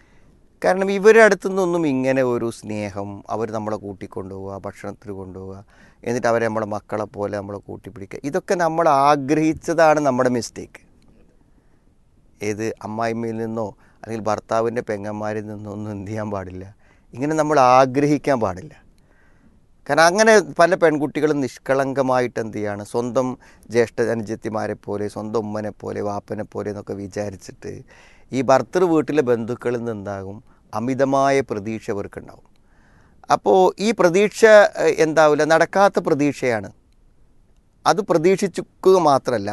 കാരണം ഇവരുടെ അടുത്തു നിന്നൊന്നും ഇങ്ങനെ ഒരു സ്നേഹം അവർ നമ്മളെ കൂട്ടിക്കൊണ്ടുപോവുക ഭക്ഷണത്തിന് കൊണ്ടുപോവുക എന്നിട്ട് അവരെ നമ്മളെ മക്കളെ പോലെ നമ്മളെ കൂട്ടിപ്പിടിക്കുക ഇതൊക്കെ നമ്മൾ ആഗ്രഹിച്ചതാണ് നമ്മുടെ മിസ്റ്റേക്ക് ഏത് അമ്മായിമ്മയിൽ നിന്നോ അല്ലെങ്കിൽ ഭർത്താവിൻ്റെ പെങ്ങന്മാരിൽ നിന്നോ ഒന്നും എന്ത് ചെയ്യാൻ പാടില്ല ഇങ്ങനെ നമ്മൾ ആഗ്രഹിക്കാൻ പാടില്ല കാരണം അങ്ങനെ പല പെൺകുട്ടികളും നിഷ്കളങ്കമായിട്ട് എന്ത് ചെയ്യാണ് സ്വന്തം ജ്യേഷ്ഠ അനുജത്തിമാരെ പോലെ സ്വന്തം ഉമ്മനെ പോലെ വാപ്പനെ പോലെ എന്നൊക്കെ വിചാരിച്ചിട്ട് ഈ ഭർത്തൃ വീട്ടിലെ ബന്ധുക്കളിൽ നിന്നുണ്ടാകും അമിതമായ പ്രതീക്ഷ ഇവർക്കുണ്ടാവും അപ്പോൾ ഈ പ്രതീക്ഷ ഏഹ്, എന്താവില്ല നടക്കാത്ത പ്രതീക്ഷയാണ് അത് പ്രതീക്ഷിക്കുക മാത്രമല്ല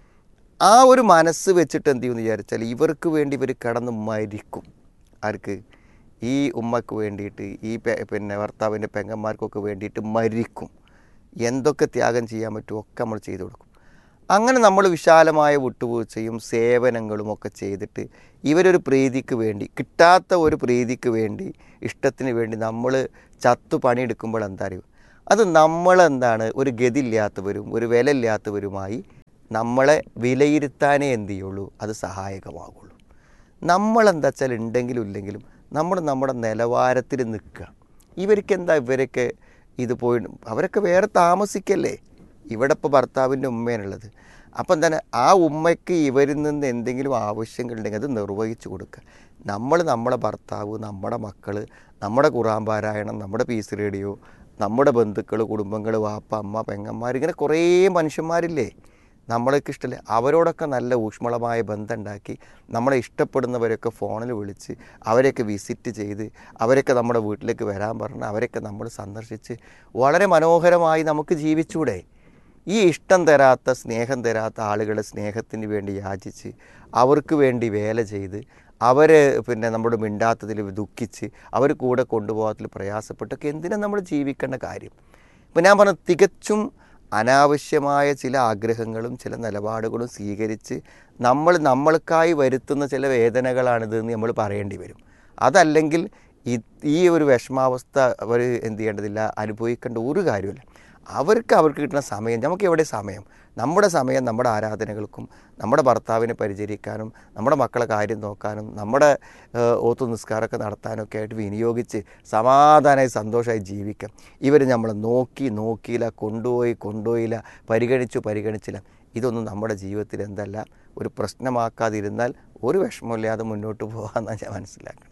ആ ഒരു മനസ്സ് വെച്ചിട്ട് എന്ത് ചെയ്യുമെന്ന് വിചാരിച്ചാൽ ഇവർക്ക് വേണ്ടി ഇവർ കിടന്ന് മരിക്കും ആർക്ക് ഈ ഉമ്മക്ക് വേണ്ടിയിട്ട് ഈ പെ- പിന്നെ ഭർത്താവിൻ്റെ പെങ്ങന്മാർക്കൊക്കെ വേണ്ടിയിട്ട് മരിക്കും എന്തൊക്കെ ത്യാഗം ചെയ്യാൻ പറ്റുമോ ഒക്കെ നമ്മൾ ചെയ്തു കൊടുക്കും അങ്ങനെ നമ്മൾ വിശാലമായ വിട്ടുവീഴ്ചയും സേവനങ്ങളും ഒക്കെ ചെയ്തിട്ട് ഇവരൊരു പ്രീതിക്ക് വേണ്ടി കിട്ടാത്ത ഒരു പ്രീതിക്ക് വേണ്ടി ഇഷ്ടത്തിന് വേണ്ടി നമ്മൾ ചത്തു പണിയെടുക്കുമ്പോൾ എന്താ അറിയും അത് നമ്മളെന്താണ് ഒരു ഗതിയില്ലാത്തവരും ഒരു വില ഇല്ലാത്തവരുമായി നമ്മളെ വിലയിരുത്താനേ എന്ത് ചെയ്യുള്ളൂ അത് സഹായകമാകുള്ളൂ നമ്മളെന്താ വെച്ചാൽ ഉണ്ടെങ്കിലും ഇല്ലെങ്കിലും നമ്മൾ നമ്മുടെ നിലവാരത്തിൽ നിൽക്കുക ഇവർക്ക് എന്താ ഇവരൊക്കെ ഇത് പോയി അവരൊക്കെ വേറെ താമസിക്കല്ലേ ഇവിടെ ഇപ്പോൾ ഭർത്താവിൻ്റെ ഉമ്മയാണുള്ളത് അപ്പം എന്താണ് ആ ഉമ്മയ്ക്ക് ഇവരിൽ നിന്ന് എന്തെങ്കിലും ആവശ്യങ്ങളുണ്ടെങ്കിൽ അത് നിർവഹിച്ചു കൊടുക്കുക നമ്മൾ നമ്മളെ ഭർത്താവ് നമ്മുടെ മക്കൾ നമ്മുടെ ഖുറാൻ പാരായണം നമ്മുടെ പീസ് റേഡിയോ നമ്മുടെ ബന്ധുക്കൾ കുടുംബങ്ങൾ വാപ്പ അമ്മ പെങ്ങന്മാർ ഇങ്ങനെ കുറേ മനുഷ്യന്മാരില്ലേ നമ്മളൊക്കെ ഇഷ്ടമല്ലേ അവരോടൊക്കെ നല്ല ഊഷ്മളമായ ബന്ധം ഉണ്ടാക്കി നമ്മളെ ഇഷ്ടപ്പെടുന്നവരൊക്കെ ഫോണിൽ വിളിച്ച് അവരെയൊക്കെ വിസിറ്റ് ചെയ്ത് അവരൊക്കെ നമ്മുടെ വീട്ടിലേക്ക് വരാൻ പറഞ്ഞ് അവരൊക്കെ നമ്മൾ സന്ദർശിച്ച് വളരെ മനോഹരമായി നമുക്ക് ജീവിച്ചൂടെ ഈ ഇഷ്ടം തരാത്ത സ്നേഹം തരാത്ത ആളുകളെ സ്നേഹത്തിന് വേണ്ടി യാചിച്ച് അവർക്ക് വേണ്ടി വേല ചെയ്ത് അവരെ പിന്നെ നമ്മുടെ മിണ്ടാത്തതിൽ ദുഃഖിച്ച് അവർ കൂടെ കൊണ്ടുപോകാത്തതിൽ പ്രയാസപ്പെട്ടൊക്കെ എന്തിനാണ് നമ്മൾ ജീവിക്കേണ്ട കാര്യം ഇപ്പം ഞാൻ പറഞ്ഞ തികച്ചും അനാവശ്യമായ ചില ആഗ്രഹങ്ങളും ചില നിലപാടുകളും സ്വീകരിച്ച് നമ്മൾ നമ്മൾക്കായി വരുത്തുന്ന ചില വേദനകളാണിതെന്ന് നമ്മൾ പറയേണ്ടി വരും അതല്ലെങ്കിൽ ഈ ഈ ഒരു വിഷമാവസ്ഥ അവർ എന്ത് ചെയ്യേണ്ടതില്ല അനുഭവിക്കേണ്ട ഒരു കാര്യമില്ല അവർക്ക് അവർക്ക് കിട്ടുന്ന സമയം നമുക്ക് എവിടെ സമയം നമ്മുടെ സമയം നമ്മുടെ ആരാധനകൾക്കും നമ്മുടെ ഭർത്താവിനെ പരിചരിക്കാനും നമ്മുടെ മക്കളെ കാര്യം നോക്കാനും നമ്മുടെ ഏഹ്, ഓത്തു നിസ്കാരമൊക്കെ നടത്താനൊക്കെ ആയിട്ട് വിനിയോഗിച്ച് സമാധാനമായി സന്തോഷമായി ജീവിക്കാം ഇവർ നമ്മളെ നോക്കി നോക്കിയില്ല കൊണ്ടുപോയി കൊണ്ടുപോയില്ല പരിഗണിച്ചു പരിഗണിച്ചില്ല ഇതൊന്നും നമ്മുടെ ജീവിതത്തിൽ എന്തല്ല ഒരു പ്രശ്നമാക്കാതിരുന്നാൽ ഒരു വിഷമമില്ലാതെ മുന്നോട്ട് പോകാമെന്നാണ് ഞാൻ മനസ്സിലാക്കുന്നത്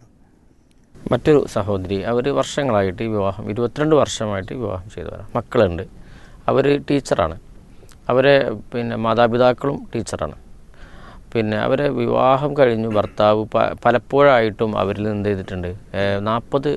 മറ്റൊരു സഹോദരി അവർ വർഷങ്ങളായിട്ട് ഈ വിവാഹം ഇരുപത്തിരണ്ട് വർഷമായിട്ട് ഈ വിവാഹം ചെയ്തവരാണ് മക്കളുണ്ട് അവർ ടീച്ചറാണ് അവരെ പിന്നെ മാതാപിതാക്കളും ടീച്ചറാണ് പിന്നെ അവരെ വിവാഹം കഴിഞ്ഞു ഭർത്താവ് പ പലപ്പോഴായിട്ടും അവരിൽ നിന്ന് എന്ത് ചെയ്തിട്ടുണ്ട് നാൽപ്പത്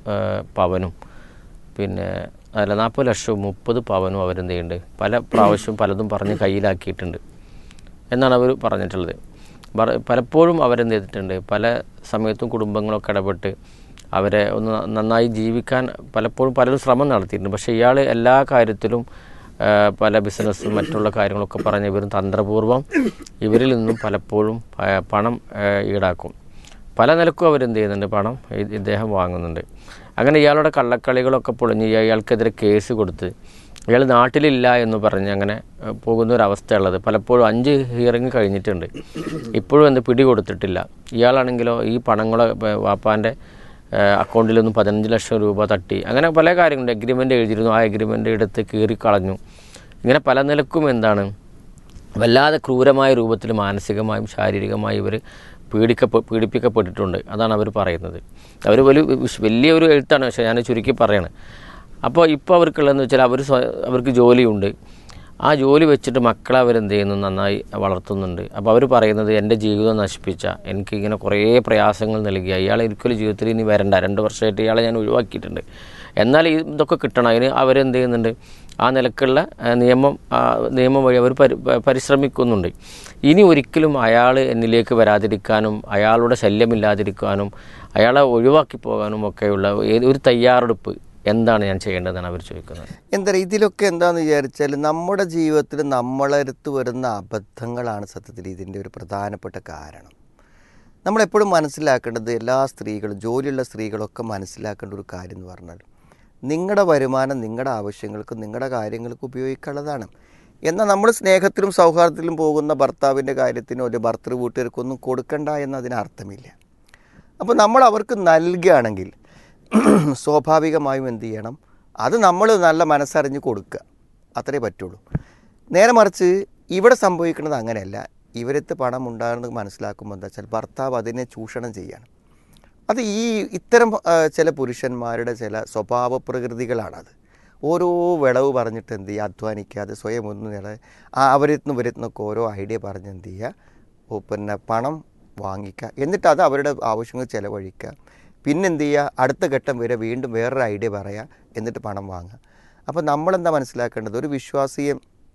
പവനും പിന്നെ അല്ല നാൽപ്പത് ലക്ഷവും മുപ്പത് പവനും അവരെന്ത് ചെയ്യുന്നുണ്ട് പല പ്രാവശ്യവും പലതും പറഞ്ഞ് കയ്യിലാക്കിയിട്ടുണ്ട് എന്നാണ് അവർ പറഞ്ഞിട്ടുള്ളത് പറ- പലപ്പോഴും അവരെന്ത് ചെയ്തിട്ടുണ്ട് പല സമയത്തും കുടുംബങ്ങളൊക്കെ ഇടപെട്ട് അവരെ ഒന്ന് നന്നായി ജീവിക്കാൻ പലപ്പോഴും പലരും ശ്രമം നടത്തിയിട്ടുണ്ട് പക്ഷേ ഇയാൾ എല്ലാ കാര്യത്തിലും ആ, പല ബിസിനസ്സും മറ്റുള്ള കാര്യങ്ങളൊക്കെ പറഞ്ഞ് ഇവരും തന്ത്രപൂർവ്വം ഇവരിൽ നിന്നും പലപ്പോഴും ആ, പണം ആ, ഈടാക്കും പല നിലക്കും അവരെന്ത് ചെയ്യുന്നുണ്ട് പണം ഇ- ഇദ്ദേഹം വാങ്ങുന്നുണ്ട് അങ്ങനെ ഇയാളുടെ കള്ളക്കളികളൊക്കെ പൊളിഞ്ഞ് ഇയാ- ഇയാൾക്കെതിരെ കേസ് കൊടുത്ത് ഇയാൾ നാട്ടിലില്ല എന്ന് പറഞ്ഞ് അങ്ങനെ ഏഹ്, പോകുന്ന ഒരു അവസ്ഥയുള്ളത് പലപ്പോഴും അഞ്ച് ഹിയറിങ് കഴിഞ്ഞിട്ടുണ്ട് ഇപ്പോഴും എന്ത് പിടി കൊടുത്തിട്ടില്ല ഇയാളാണെങ്കിലോ ഈ പണങ്ങളെ ഏഹ്, വാപ്പാൻ്റെ ഏഹ്, അക്കൗണ്ടിൽ നിന്നും പതിനഞ്ച് ലക്ഷം രൂപ തട്ടി അങ്ങനെ പല കാര്യങ്ങളുണ്ട് എഗ്രിമെൻ്റ് എഴുതിയിരുന്നു ആ എഗ്രിമെൻ്റ് എടുത്ത് കീറിക്കളഞ്ഞു ഇങ്ങനെ പല നിലക്കും എന്താണ് വല്ലാതെ ക്രൂരമായ രൂപത്തിൽ മാനസികമായും ശാരീരികമായും ഇവർ പീഡിക്കപ്പെ പീഡിപ്പിക്കപ്പെട്ടിട്ടുണ്ട് അതാണ് അവർ പറയുന്നത് അവർ വലിയ വിശ്- വലിയൊരു എഴുത്താണ് പക്ഷേ ഞാൻ ചുരുക്കി പറയാണ് അപ്പോൾ ഇപ്പോൾ അവർക്കുള്ളതെന്ന് വെച്ചാൽ അവർ സ്വ- അവർക്ക് ജോലിയുണ്ട് ആ ജോലി വെച്ചിട്ട് മക്കളെ അവരെന്ത് ചെയ്യുന്നു നന്നായി വളർത്തുന്നുണ്ട് അപ്പോൾ അവർ പറയുന്നത് എൻ്റെ ജീവിതം നശിപ്പിച്ച എനിക്കിങ്ങനെ കുറേ പ്രയാസങ്ങൾ നൽകിയ ഇയാളെ ഒരിക്കലും ജീവിതത്തിൽ ഇനി വരണ്ട രണ്ട് വർഷമായിട്ട് ഇയാളെ ഞാൻ ഒഴിവാക്കിയിട്ടുണ്ട് എന്നാൽ ഈ ഇതൊക്കെ കിട്ടണം അതിന് അവരെന്ത് ചെയ്യുന്നുണ്ട് ആ നിലക്കുള്ള ആ, നിയമം ആ, നിയമം വഴി അവർ പരി പ- പരിശ്രമിക്കുന്നുണ്ട് ഇനി ഒരിക്കലും അയാൾ എന്നിലേക്ക് വരാതിരിക്കാനും അയാളുടെ ശല്യമില്ലാതിരിക്കാനും അയാളെ ഒഴിവാക്കി പോകാനും ഒക്കെയുള്ള ഏത് ഒരു തയ്യാറെടുപ്പ് എന്താണ് ഞാൻ ചെയ്യേണ്ടതെന്നാണ് അവർ ചോദിക്കുന്നത് എന്താ പറയുക ഇതിലൊക്കെ എന്താണെന്ന് വിചാരിച്ചാൽ നമ്മുടെ ജീവിതത്തിൽ നമ്മളടുത്ത് വരുന്ന അബദ്ധങ്ങളാണ് സത്യത്തിൽ ഇതിൻ്റെ ഒരു പ്രധാനപ്പെട്ട കാരണം നമ്മളെപ്പോഴും മനസ്സിലാക്കേണ്ടത് എല്ലാ സ്ത്രീകളും ജോലിയുള്ള സ്ത്രീകളൊക്കെ മനസ്സിലാക്കേണ്ട ഒരു കാര്യം എന്ന് പറഞ്ഞാൽ നിങ്ങളുടെ വരുമാനം നിങ്ങളുടെ ആവശ്യങ്ങൾക്കും നിങ്ങളുടെ കാര്യങ്ങൾക്കും ഉപയോഗിക്കാനുള്ളതാണ് എന്നാൽ നമ്മൾ സ്നേഹത്തിലും സൗഹാർദ്ദത്തിലും പോകുന്ന ഭർത്താവിൻ്റെ കാര്യത്തിനോ ഒരു ഭർത്തൃ വീട്ടുകാർക്കൊന്നും കൊടുക്കണ്ട എന്നതിന് അർത്ഥമില്ല അപ്പോൾ നമ്മൾ അവർക്ക് നൽകുകയാണെങ്കിൽ സ്വാഭാവികമായും എന്ത് ചെയ്യണം അത് നമ്മൾ നല്ല മനസ്സറിഞ്ഞ് കൊടുക്കുക അത്രേ പറ്റുള്ളൂ നേരെ മറിച്ച് ഇവിടെ സംഭവിക്കുന്നത് അങ്ങനെയല്ല ഇവരത്ത് പണം ഉണ്ടാകുന്നത് മനസ്സിലാക്കുമ്പോൾ എന്താ വെച്ചാൽ ഭർത്താവ് അതിനെ ചൂഷണം ചെയ്യാണ് അത് ഈ ഇത്തരം ആ, ചില പുരുഷന്മാരുടെ ചില സ്വഭാവ പ്രകൃതികളാണത് ഓരോ വിളവ് പറഞ്ഞിട്ട് എന്ത് ചെയ്യുക അധ്വാനിക്കാതെ സ്വയം ഒന്ന് നില ആ അവരിന്ന് വരുന്നൊക്കെ ഓരോ ഐഡിയ പറഞ്ഞ് എന്ത് ചെയ്യുക ഓ, പിന്നെ പണം വാങ്ങിക്കുക എന്നിട്ട് അത് അവരുടെ ആവശ്യങ്ങൾ ചിലവഴിക്കുക പിന്നെ എന്ത് ചെയ്യുക അടുത്ത ഘട്ടം വരെ വീണ്ടും വേറൊരു ഐഡിയ പറയുക എന്നിട്ട് പണം വാങ്ങുക അപ്പോൾ നമ്മളെന്താ മനസ്സിലാക്കേണ്ടത് ഒരു വിശ്വാസിയെ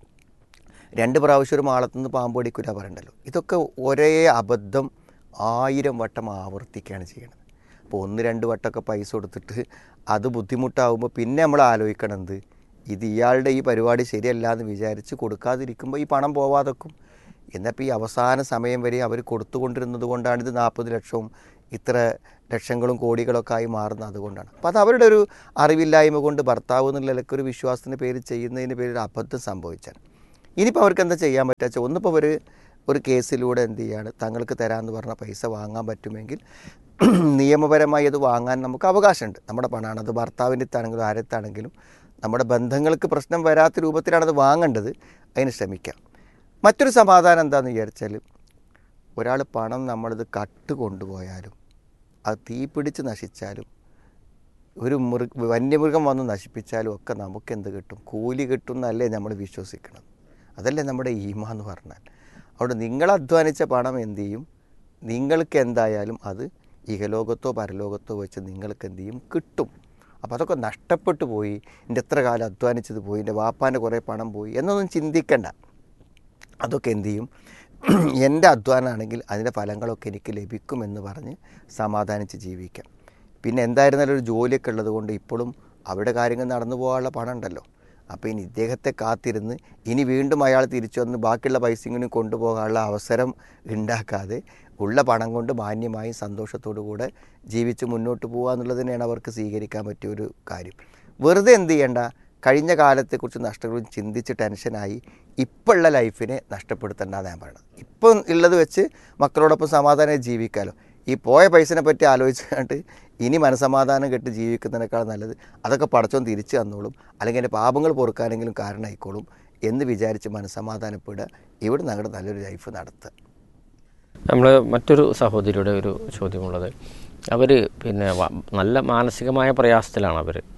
രണ്ട് പ്രാവശ്യം ഒരു മാളത്തുനിന്ന് പാമ്പ് കടിക്കില്ല പറയണ്ടല്ലോ ഇതൊക്കെ ഒരേ അബദ്ധം ആയിരം വട്ടം ആവർത്തിക്കുകയാണ് ചെയ്യണത് അപ്പോൾ ഒന്ന് രണ്ട് വട്ടമൊക്കെ പൈസ കൊടുത്തിട്ട് അത് ബുദ്ധിമുട്ടാവുമ്പോൾ പിന്നെ നമ്മൾ ആലോചിക്കണം എന്ത് ഇത് ഇയാളുടെ ഈ പരിപാടി ശരിയല്ല എന്ന് വിചാരിച്ച് കൊടുക്കാതിരിക്കുമ്പോൾ ഈ പണം പോവാതെക്കും എന്നപ്പോൾ ഈ അവസാന സമയം വരെ അവർ കൊടുത്തുകൊണ്ടിരുന്നത് കൊണ്ടാണ് ഇത് നാൽപ്പത് ലക്ഷവും ഇത്ര ലക്ഷങ്ങളും കോടികളൊക്കെ ആയി മാറുന്നത് അതുകൊണ്ടാണ് അപ്പോൾ അത് അവരുടെ ഒരു അറിവില്ലായ്മ കൊണ്ട് ഭർത്താവ് എന്നുള്ള നിലയ്ക്ക് ഒരു വിശ്വാസത്തിൻ്റെ പേര് ചെയ്യുന്നതിന് പേരിൽ അബദ്ധം സംഭവിച്ചാണ് ഇനിയിപ്പോൾ അവർക്ക് എന്താ ചെയ്യാൻ പറ്റുക വെച്ചാൽ ഒന്നിപ്പോൾ അവർ ഒരു കേസിലൂടെ എന്ത് ചെയ്യാണ് തങ്ങൾക്ക് തരാമെന്ന് പറഞ്ഞ പൈസ വാങ്ങാൻ പറ്റുമെങ്കിൽ നിയമപരമായി അത് വാങ്ങാൻ നമുക്ക് അവകാശമുണ്ട് നമ്മുടെ പണമാണ് അത് ഭർത്താവിൻ്റെ അടുത്താണെങ്കിലും ആരത്താണെങ്കിലും നമ്മുടെ ബന്ധങ്ങൾക്ക് പ്രശ്നം വരാത്ത രൂപത്തിലാണ് അത് വാങ്ങേണ്ടത് അതിന് ശ്രമിക്കാം മറ്റൊരു സമാധാനം എന്താണെന്ന് വിചാരിച്ചാൽ ഒരാൾ പണം നമ്മളിത് കട്ട് കൊണ്ടുപോയാലും അത് തീ പിടിച്ച് നശിച്ചാലും ഒരു മൃഗ വന്യമൃഗം വന്ന് നശിപ്പിച്ചാലും ഒക്കെ നമുക്ക് എന്ത് കിട്ടും കൂലി കിട്ടും എന്നല്ലേ നമ്മൾ വിശ്വസിക്കണം അതല്ലേ നമ്മുടെ ഈമ എന്ന് പറഞ്ഞാൽ അവിടെ നിങ്ങൾ അധ്വാനിച്ച പണം എന്ത് ചെയ്യും നിങ്ങൾക്ക് എന്തായാലും അത് ഇഹലോകത്തോ പരലോകത്തോ വെച്ച് നിങ്ങൾക്ക് എന്ത് ചെയ്യും കിട്ടും അപ്പോൾ അതൊക്കെ നഷ്ടപ്പെട്ടു പോയി എൻ്റെ എത്ര കാലം അധ്വാനിച്ചത് പോയി എൻ്റെ വാപ്പാൻ്റെ കുറേ പണം പോയി എന്നൊന്നും ചിന്തിക്കണ്ട അതൊക്കെ എന്ത് ചെയ്യും എൻ്റെ അധ്വാനമാണെങ്കിൽ അതിൻ്റെ ഫലങ്ങളൊക്കെ എനിക്ക് ലഭിക്കുമെന്ന് പറഞ്ഞ് സമാധാനിച്ച് ജീവിക്കാം പിന്നെ എന്തായിരുന്നാലും ഒരു ജോലിയൊക്കെ ഉള്ളത് കൊണ്ട് ഇപ്പോഴും അവിടെ കാര്യങ്ങൾ നടന്നു പോകാനുള്ള പണം ഉണ്ടല്ലോ അപ്പോൾ ഇനി ഇദ്ദേഹത്തെ കാത്തിരുന്ന് ഇനി വീണ്ടും അയാൾ തിരിച്ചു വന്ന് ബാക്കിയുള്ള പൈസയും കൊണ്ടുപോകാനുള്ള അവസരം ഉണ്ടാക്കാതെ ഉള്ള പണം കൊണ്ട് മാന്യമായും സന്തോഷത്തോടു കൂടെ ജീവിച്ച് മുന്നോട്ട് പോകുക എന്നുള്ളത് തന്നെയാണ് അവർക്ക് സ്വീകരിക്കാൻ പറ്റിയ ഒരു കാര്യം വെറുതെ എന്ത് ചെയ്യണ്ട കഴിഞ്ഞ കാലത്തെക്കുറിച്ച് നഷ്ടങ്ങളും ചിന്തിച്ച് ടെൻഷനായി ഇപ്പോഴുള്ള ലൈഫിനെ നഷ്ടപ്പെടുത്തേണ്ടതാണ് ഞാൻ പറയുന്നത് ഇപ്പം ഉള്ളത് വെച്ച് മക്കളോടൊപ്പം സമാധാനമായി ജീവിക്കാമല്ലോ ഈ പോയ പൈസനെ പറ്റി ആലോചിച്ചിട്ട് ഇനി മനസമാധാനം കെട്ട് ജീവിക്കുന്നതിനേക്കാൾ നല്ലത് അതൊക്കെ പടച്ചോൻ തിരിച്ചു തന്നോളും അല്ലെങ്കിൽ എൻ്റെ പാപങ്ങൾ പൊറുക്കാനെങ്കിലും കാരണമായിക്കോളും എന്ന് വിചാരിച്ച് മനസമാധാനപ്പെടുക ഇവിടെ ഞങ്ങളുടെ നല്ലൊരു ലൈഫ് നടത്തുക നമ്മൾ മറ്റൊരു സഹോദരിയുടെ ഒരു ചോദ്യമുള്ളത് അവർ പിന്നെ വ- നല്ല മാനസികമായ പ്രയാസത്തിലാണ് അവർ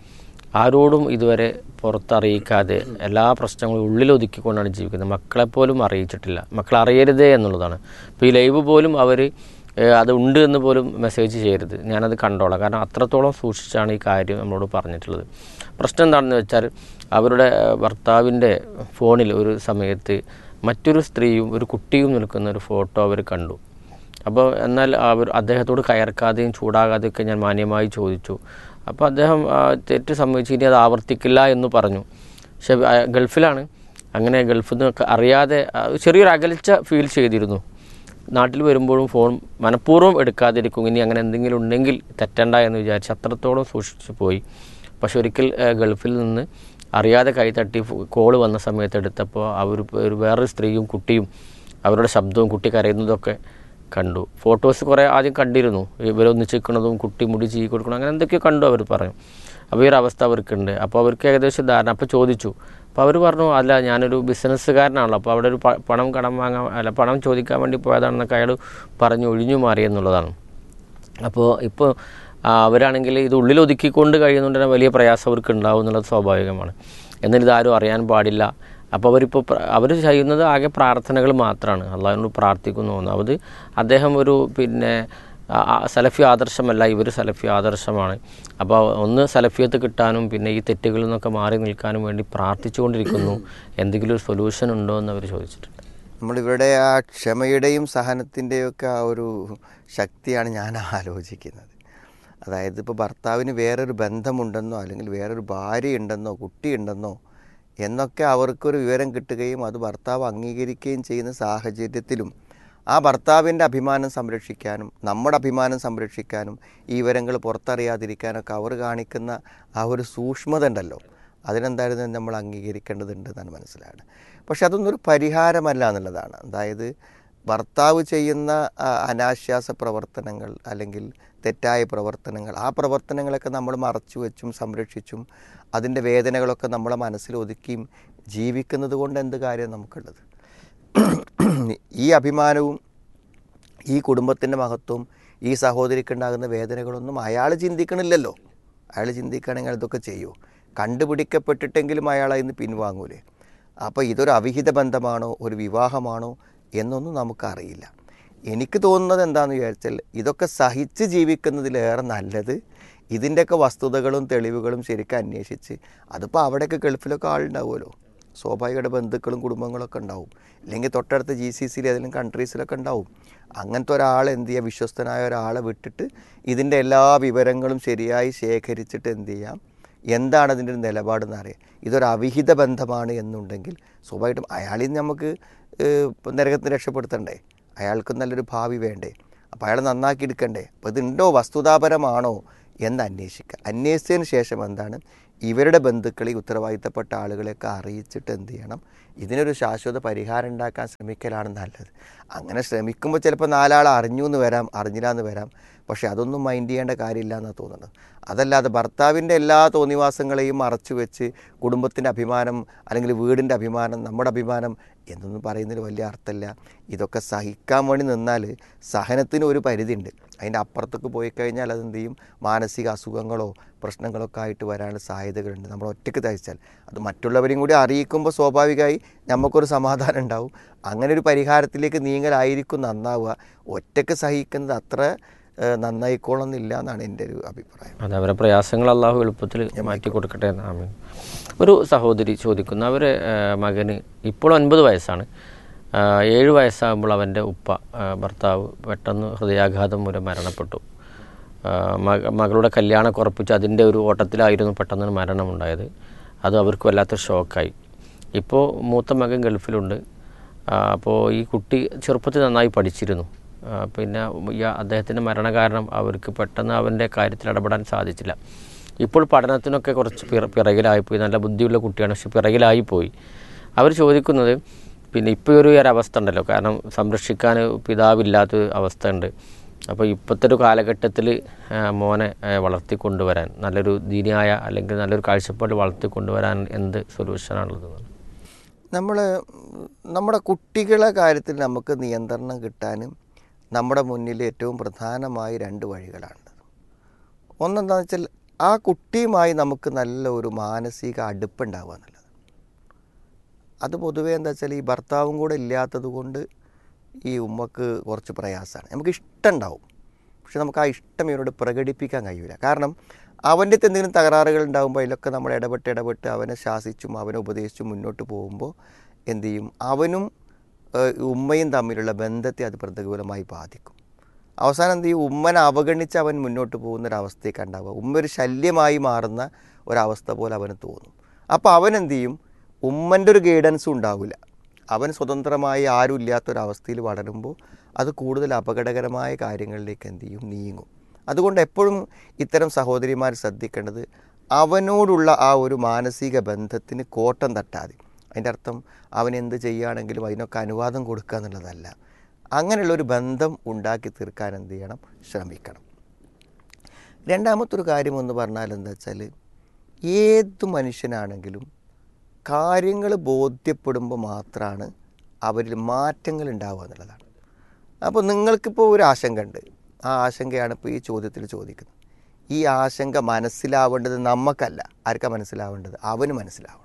ആരോടും ഇതുവരെ പുറത്തറിയിക്കാതെ എല്ലാ പ്രശ്നങ്ങളും ഉള്ളിലൊതുക്കിക്കൊണ്ടാണ് ജീവിക്കുന്നത് മക്കളെപ്പോലും അറിയിച്ചിട്ടില്ല മക്കൾ അറിയരുതേ എന്നുള്ളതാണ് ഇപ്പോൾ ഈ ലൈവ് പോലും അവർ അത് ഉണ്ട് എന്ന് പോലും മെസ്സേജ് ചെയ്യരുത് ഞാനത് കണ്ടോളാം കാരണം അത്രത്തോളം സൂക്ഷിച്ചാണ് ഈ കാര്യം നമ്മളോട് പറഞ്ഞിട്ടുള്ളത് പ്രശ്നം എന്താണെന്ന് വെച്ചാൽ അവരുടെ ഭർത്താവിൻ്റെ ഫോണിൽ ഒരു സമയത്ത് മറ്റൊരു സ്ത്രീയും ഒരു കുട്ടിയും നിൽക്കുന്ന ഒരു ഫോട്ടോ അവർ കണ്ടു അപ്പോൾ എന്നാൽ അവർ അദ്ദേഹത്തോട് കയർക്കാതെയും ചൂടാകാതെയും ഒക്കെ ഞാൻ മാന്യമായി ചോദിച്ചു അപ്പോൾ അദ്ദേഹം ആ, തെറ്റ് സംഭവിച്ചു ഇനി അത് ആവർത്തിക്കില്ല എന്ന് പറഞ്ഞു പക്ഷെ ആ, ഗൾഫിലാണ് അങ്ങനെ ഗൾഫിൽ നിന്ന് അറിയാതെ ആ, ചെറിയൊരു അകൽച്ച ഫീൽ ചെയ്തിരുന്നു നാട്ടിൽ വരുമ്പോഴും ഫോൺ മനഃപൂർവ്വം എടുക്കാതിരിക്കും ഇനി അങ്ങനെ എന്തെങ്കിലും ഉണ്ടെങ്കിൽ തെറ്റണ്ട എന്ന് വിചാരിച്ച് അത്രത്തോളം സൂക്ഷിച്ചു പോയി പക്ഷെ ഒരിക്കൽ ആ, ഗൾഫിൽ നിന്ന് അറിയാതെ കൈ തട്ടി കോള് വന്ന സമയത്ത് എടുത്തപ്പോൾ അവർ ഒരു വേറൊരു സ്ത്രീയും കുട്ടിയും അവരുടെ ശബ്ദവും കുട്ടി കരയുന്നതൊക്കെ കണ്ടു ഫോട്ടോസ് കുറേ ആദ്യം കണ്ടിരുന്നു ഇവരൊന്നിച്ചിരിക്കുന്നതും കുട്ടി മുടി ചീ കൊടുക്കണം അങ്ങനെ എന്തൊക്കെയോ കണ്ടു അവർ പറഞ്ഞു അപ്പോൾ ഈ ഒരു അവസ്ഥ അവർക്കുണ്ട് അപ്പോൾ അവർക്ക് ഏകദേശം ധാരണ അപ്പോൾ ചോദിച്ചു അപ്പോൾ അവർ പറഞ്ഞു അല്ല ഞാനൊരു ബിസിനസ്സുകാരനാണല്ലോ അപ്പോൾ അവിടെ ഒരു പ- പണം കടം വാങ്ങാൻ അല്ല പണം ചോദിക്കാൻ വേണ്ടി പോയതാണെന്നൊക്കെ അയാൾ പറഞ്ഞു ഒഴിഞ്ഞു മാറി എന്നുള്ളതാണ് അപ്പോൾ ഇപ്പോൾ അവരാണെങ്കിൽ ഇത് ഉള്ളിൽ ഒതുക്കിക്കൊണ്ട് കഴിയുന്നതുകൊണ്ട് തന്നെ വലിയ പ്രയാസം അവർക്ക് ഉണ്ടാവും എന്നുള്ളത് സ്വാഭാവികമാണ് എന്നാൽ ഇതാരും അറിയാൻ പാടില്ല അപ്പോൾ അവരിപ്പോൾ അവർ ചെയ്യുന്നത് ആകെ പ്രാർത്ഥനകൾ മാത്രമാണ് അള്ളാഹിനോട് പ്രാർത്ഥിക്കുന്നു തോന്നുന്നു അത് അദ്ദേഹം ഒരു പിന്നെ ആ, ആ, സലഫി ആദർശമല്ല ഇവർ സലഫി ആദർശമാണ് അപ്പോൾ ഒന്ന് സലഫിയത്ത് കിട്ടാനും പിന്നെ ഈ തെറ്റുകളിൽ നിന്നൊക്കെ മാറി നിൽക്കാനും വേണ്ടി പ്രാർത്ഥിച്ചുകൊണ്ടിരിക്കുന്നു എന്തെങ്കിലും ഒരു സൊല്യൂഷൻ ഉണ്ടോ എന്ന് അവർ ചോദിച്ചിട്ടുണ്ട് നമ്മളിവരുടെ ആ ക്ഷമയുടെയും സഹനത്തിൻ്റെയും ഒക്കെ ആ ഒരു ശക്തിയാണ് ഞാൻ ആലോചിക്കുന്നത് അതായത് ഇപ്പോൾ ഭർത്താവിന് വേറൊരു ബന്ധമുണ്ടെന്നോ അല്ലെങ്കിൽ വേറൊരു ഭാര്യ ഉണ്ടെന്നോ കുട്ടിയുണ്ടെന്നോ എന്നൊക്കെ അവർക്കൊരു വിവരം കിട്ടുകയും അത് ഭർത്താവ് അംഗീകരിക്കുകയും ചെയ്യുന്ന സാഹചര്യത്തിലും ആ ഭർത്താവിൻ്റെ അഭിമാനം സംരക്ഷിക്കാനും നമ്മുടെ അഭിമാനം സംരക്ഷിക്കാനും ഈ വിവരങ്ങൾ പുറത്തറിയാതിരിക്കാനൊക്കെ അവർ കാണിക്കുന്ന ആ ഒരു സൂക്ഷ്മത ഉണ്ടല്ലോ അതിനെന്തായാലും നമ്മൾ അംഗീകരിക്കേണ്ടതുണ്ട് എന്നാണ് മനസ്സിലാണ് പക്ഷെ അതൊന്നും ഒരു പരിഹാരമല്ല എന്നുള്ളതാണ് അതായത് ഭർത്താവ് ചെയ്യുന്ന ആ, അനാശ്വാസ പ്രവർത്തനങ്ങൾ അല്ലെങ്കിൽ തെറ്റായ പ്രവർത്തനങ്ങൾ ആ പ്രവർത്തനങ്ങളൊക്കെ നമ്മൾ മറച്ചു വെച്ചും സംരക്ഷിച്ചും അതിൻ്റെ വേദനകളൊക്കെ നമ്മളെ മനസ്സിൽ ഒതുക്കിയും ജീവിക്കുന്നത് കൊണ്ട് എന്ത് കാര്യം നമുക്കുള്ളത് ഈ അഭിമാനവും ഈ കുടുംബത്തിൻ്റെ മഹത്വവും ഈ സഹോദരിക്കുണ്ടാകുന്ന വേദനകളൊന്നും അയാൾ ചിന്തിക്കണില്ലല്ലോ അയാൾ ചിന്തിക്കുകയാണെങ്കിൽ അതൊക്കെ ചെയ്യൂ കണ്ടുപിടിക്കപ്പെട്ടിട്ടെങ്കിലും അയാൾ അതിന് പിൻവാങ്ങൂലേ അപ്പോൾ ഇതൊരു അവിഹിത ബന്ധമാണോ ഒരു വിവാഹമാണോ എന്നൊന്നും നമുക്കറിയില്ല എനിക്ക് തോന്നുന്നത് എന്താണെന്ന് വിചാരിച്ചാൽ ഇതൊക്കെ സഹിച്ച് ജീവിക്കുന്നതിലേറെ നല്ലത് ഇതിൻ്റെയൊക്കെ വസ്തുതകളും തെളിവുകളും ശരിക്കും അന്വേഷിച്ച് അതിപ്പോൾ അവിടെയൊക്കെ ഗൾഫിലൊക്കെ ആളുണ്ടാവുമല്ലോ സ്വാഭാവികമായിട്ട് ബന്ധുക്കളും കുടുംബങ്ങളൊക്കെ ഉണ്ടാവും ഇല്ലെങ്കിൽ തൊട്ടടുത്ത ജി സി സിയിൽ ഏതെങ്കിലും കൺട്രീസിലൊക്കെ ഉണ്ടാവും അങ്ങനത്തെ ഒരാൾ എന്ത് ചെയ്യുക വിശ്വസ്തനായ ഒരാളെ വിട്ടിട്ട് ഇതിൻ്റെ എല്ലാ വിവരങ്ങളും ശരിയായി ശേഖരിച്ചിട്ട് എന്ത് ചെയ്യാം എന്താണ് അതിൻ്റെ ഒരു നിലപാടെന്ന് അറിയാം ഇതൊരു അവിഹിത ബന്ധമാണ് എന്നുണ്ടെങ്കിൽ സ്വാഭാവികമായിട്ടും അയാളിൽ നിന്ന് നമുക്ക് ഏഹ്, നരകത്തിന് രക്ഷപ്പെടുത്തണ്ടേ അയാൾക്ക് നല്ലൊരു ഭാവി വേണ്ടേ അപ്പോൾ അയാളെ നന്നാക്കി എടുക്കണ്ടേ അപ്പോൾ ഇതുണ്ടോ വസ്തുതാപരമാണോ എന്ന് അന്വേഷിക്കുക അന്വേഷിച്ചതിന് ശേഷം എന്താണ് ഇവരുടെ ബന്ധുക്കളെ ഈ ഉത്തരവാദിത്തപ്പെട്ട ആളുകളെയൊക്കെ അറിയിച്ചിട്ട് എന്ത് ചെയ്യണം ഇതിനൊരു ശാശ്വത പരിഹാരം ഉണ്ടാക്കാൻ ശ്രമിക്കലാണ് നല്ലത് അങ്ങനെ ശ്രമിക്കുമ്പോൾ ചിലപ്പോൾ നാലാൾ അറിഞ്ഞു എന്ന് വരാം അറിഞ്ഞില്ല എന്ന് വരാം പക്ഷേ അതൊന്നും മൈൻഡ് ചെയ്യേണ്ട കാര്യമില്ല എന്നാണ് തോന്നുന്നത് അതല്ലാതെ ഭർത്താവിൻ്റെ എല്ലാ തോന്നിവാസങ്ങളെയും മറച്ചു വെച്ച് കുടുംബത്തിൻ്റെ അഭിമാനം അല്ലെങ്കിൽ വീടിൻ്റെ അഭിമാനം നമ്മുടെ അഭിമാനം എന്നൊന്നും പറയുന്നതിൽ വലിയ അർത്ഥമില്ല ഇതൊക്കെ സഹിക്കാൻ വേണ്ടി നിന്നാൽ സഹനത്തിന് ഒരു പരിധിയുണ്ട് അതിൻ്റെ അപ്പുറത്തേക്ക് പോയി കഴിഞ്ഞാൽ അതെന്ത് ചെയ്യും മാനസിക അസുഖങ്ങളോ പ്രശ്നങ്ങളൊക്കെ ആയിട്ട് വരാനുള്ള സാധ്യതകളുണ്ട് നമ്മൾ ഒറ്റയ്ക്ക് തയ്ച്ചാൽ അത് മറ്റുള്ളവരെയും കൂടി അറിയിക്കുമ്പോൾ സ്വാഭാവികമായി നമുക്കൊരു സമാധാനം ഉണ്ടാവും അങ്ങനെ ഒരു പരിഹാരത്തിലേക്ക് നീങ്ങലായിരിക്കും നന്നാവുക ഒറ്റയ്ക്ക് സഹിക്കുന്നത് അത്ര ഏഹ്, നന്നായിക്കോളന്നില്ല എന്നാണ് എൻ്റെ ഒരു അഭിപ്രായം അത് അവരെ പ്രയാസങ്ങൾ അള്ളാഹു എളുപ്പത്തിൽ മാറ്റി കൊടുക്കട്ടെ എന്ന് ആമീൻ ഒരു സഹോദരി ചോദിക്കുന്നു അവരെ മകന് ഇപ്പോൾ ഒൻപത് വയസ്സാണ് ആ, ഏഴ് വയസ്സാകുമ്പോൾ അവൻ്റെ ഉപ്പ ആ, ഭർത്താവ് പെട്ടെന്ന് ഹൃദയാഘാതം മൂലം മരണപ്പെട്ടു ആ, മക മകളുടെ കല്യാണം കുറപ്പിച്ച് അതിൻ്റെ ഒരു ഓട്ടത്തിലായിരുന്നു പെട്ടെന്ന് മരണമുണ്ടായത് അത് അവർക്ക് വല്ലാത്ത ഷോക്കായി ഇപ്പോൾ മൂത്ത മകൻ ഗൾഫിലുണ്ട് ആ, അപ്പോൾ ഈ കുട്ടി ചെറുപ്പത്തിൽ നന്നായി പഠിച്ചിരുന്നു ആ, പിന്നെ ഈ അദ്ദേഹത്തിൻ്റെ മരണ കാരണം അവർക്ക് പെട്ടെന്ന് അവൻ്റെ കാര്യത്തിൽ ഇടപെടാൻ സാധിച്ചില്ല ഇപ്പോൾ പഠനത്തിനൊക്കെ കുറച്ച് പിറ പിറകിലായിപ്പോയി നല്ല ബുദ്ധിയുള്ള കുട്ടിയാണ് പക്ഷെ പിറകിലായിപ്പോയി അവർ ചോദിക്കുന്നത് പിന്നെ ഇപ്പോൾ ഒരു ഒരു അവസ്ഥ ഉണ്ടല്ലോ കാരണം സംരക്ഷിക്കാൻ പിതാവില്ലാത്ത അവസ്ഥ ഉണ്ട് അപ്പോൾ ഇപ്പോഴത്തെ ഒരു കാലഘട്ടത്തിൽ മോനെ ആ, വളർത്തിക്കൊണ്ടുവരാൻ നല്ലൊരു ദീനിയായ അല്ലെങ്കിൽ നല്ലൊരു കാഴ്ചപ്പാട് വളർത്തിക്കൊണ്ടുവരാൻ എന്ത് സൊല്യൂഷനാണുള്ളത് നമ്മൾ നമ്മുടെ കുട്ടികളെ കാര്യത്തിൽ നമുക്ക് നിയന്ത്രണം കിട്ടാനും നമ്മുടെ മുന്നിൽ ഏറ്റവും പ്രധാനമായി രണ്ട് വഴികളാണ് ഒന്നെന്താണെന്ന് വെച്ചാൽ ആ കുട്ടിയുമായി നമുക്ക് നല്ല ഒരു മാനസിക അടുപ്പുണ്ടാവുക എന്നുള്ളത് അത് പൊതുവേ എന്താ വെച്ചാൽ ഈ ഭർത്താവും കൂടെ ഇല്ലാത്തത് കൊണ്ട് ഈ ഉമ്മക്ക് കുറച്ച് പ്രയാസമാണ് നമുക്ക് ഇഷ്ടമുണ്ടാവും പക്ഷെ നമുക്ക് ആ ഇഷ്ടം ഇവരോട് പ്രകടിപ്പിക്കാൻ കഴിയില്ല കാരണം അവൻ്റെ അടുത്ത് എന്തെങ്കിലും തകരാറുകൾ ഉണ്ടാകുമ്പോൾ അതിലൊക്കെ നമ്മൾ ഇടപെട്ട് ഇടപെട്ട് അവനെ ശാസിച്ചും അവനെ ഉപദേശിച്ചും മുന്നോട്ട് പോകുമ്പോൾ എന്ത് ചെയ്യും അവനും ഏഹ്, ഉമ്മയും തമ്മിലുള്ള ബന്ധത്തെ അത് പ്രതികൂലമായി ബാധിക്കും അവസാനം എന്ത് ചെയ്യും ഉമ്മനെ അവഗണിച്ച് അവൻ മുന്നോട്ട് പോകുന്ന ഒരവസ്ഥയൊക്കെ ഉണ്ടാവുക ഉമ്മ ഒരു ശല്യമായി മാറുന്ന ഒരവസ്ഥ പോലെ അവന് തോന്നും അപ്പോൾ അവൻ എന്ത് ചെയ്യും ഉമ്മൻ്റെ ഒരു ഗൈഡൻസും ഉണ്ടാവില്ല അവൻ സ്വതന്ത്രമായി ആരും ഇല്ലാത്തൊരവസ്ഥയിൽ വളരുമ്പോൾ അത് കൂടുതൽ അപകടകരമായ കാര്യങ്ങളിലേക്ക് എന്ത് ചെയ്യും നീങ്ങും അതുകൊണ്ട് എപ്പോഴും ഇത്തരം സഹോദരിമാർ ശ്രദ്ധിക്കേണ്ടത് അവനോടുള്ള ആ ഒരു മാനസിക ബന്ധത്തിന് കോട്ടം തട്ടാതെ അതിൻ്റെ അർത്ഥം അവൻ എന്ത് ചെയ്യുകയാണെങ്കിലും അതിനൊക്കെ അനുവാദം കൊടുക്കുക എന്നുള്ളതല്ല അങ്ങനെയുള്ള ഒരു ബന്ധം ഉണ്ടാക്കി തീർക്കാൻ എന്ത് ചെയ്യണം ശ്രമിക്കണം രണ്ടാമത്തൊരു കാര്യം എന്ന് പറഞ്ഞാൽ എന്താ വെച്ചാൽ ഏത് മനുഷ്യനാണെങ്കിലും കാര്യങ്ങൾ ബോധ്യപ്പെടുമ്പോൾ മാത്രമാണ് അവരിൽ മാറ്റങ്ങൾ ഉണ്ടാവുക എന്നുള്ളതാണ് അപ്പോൾ നിങ്ങൾക്കിപ്പോൾ ഒരു ആശങ്ക ഉണ്ട് ആ ആശങ്കയാണ് ഇപ്പോൾ ഈ ചോദ്യത്തിൽ ചോദിക്കുന്നത് ഈ ആശങ്ക മനസ്സിലാവേണ്ടത് നമുക്കല്ല ആർക്കാ മനസ്സിലാവേണ്ടത് അവന് മനസ്സിലാവണം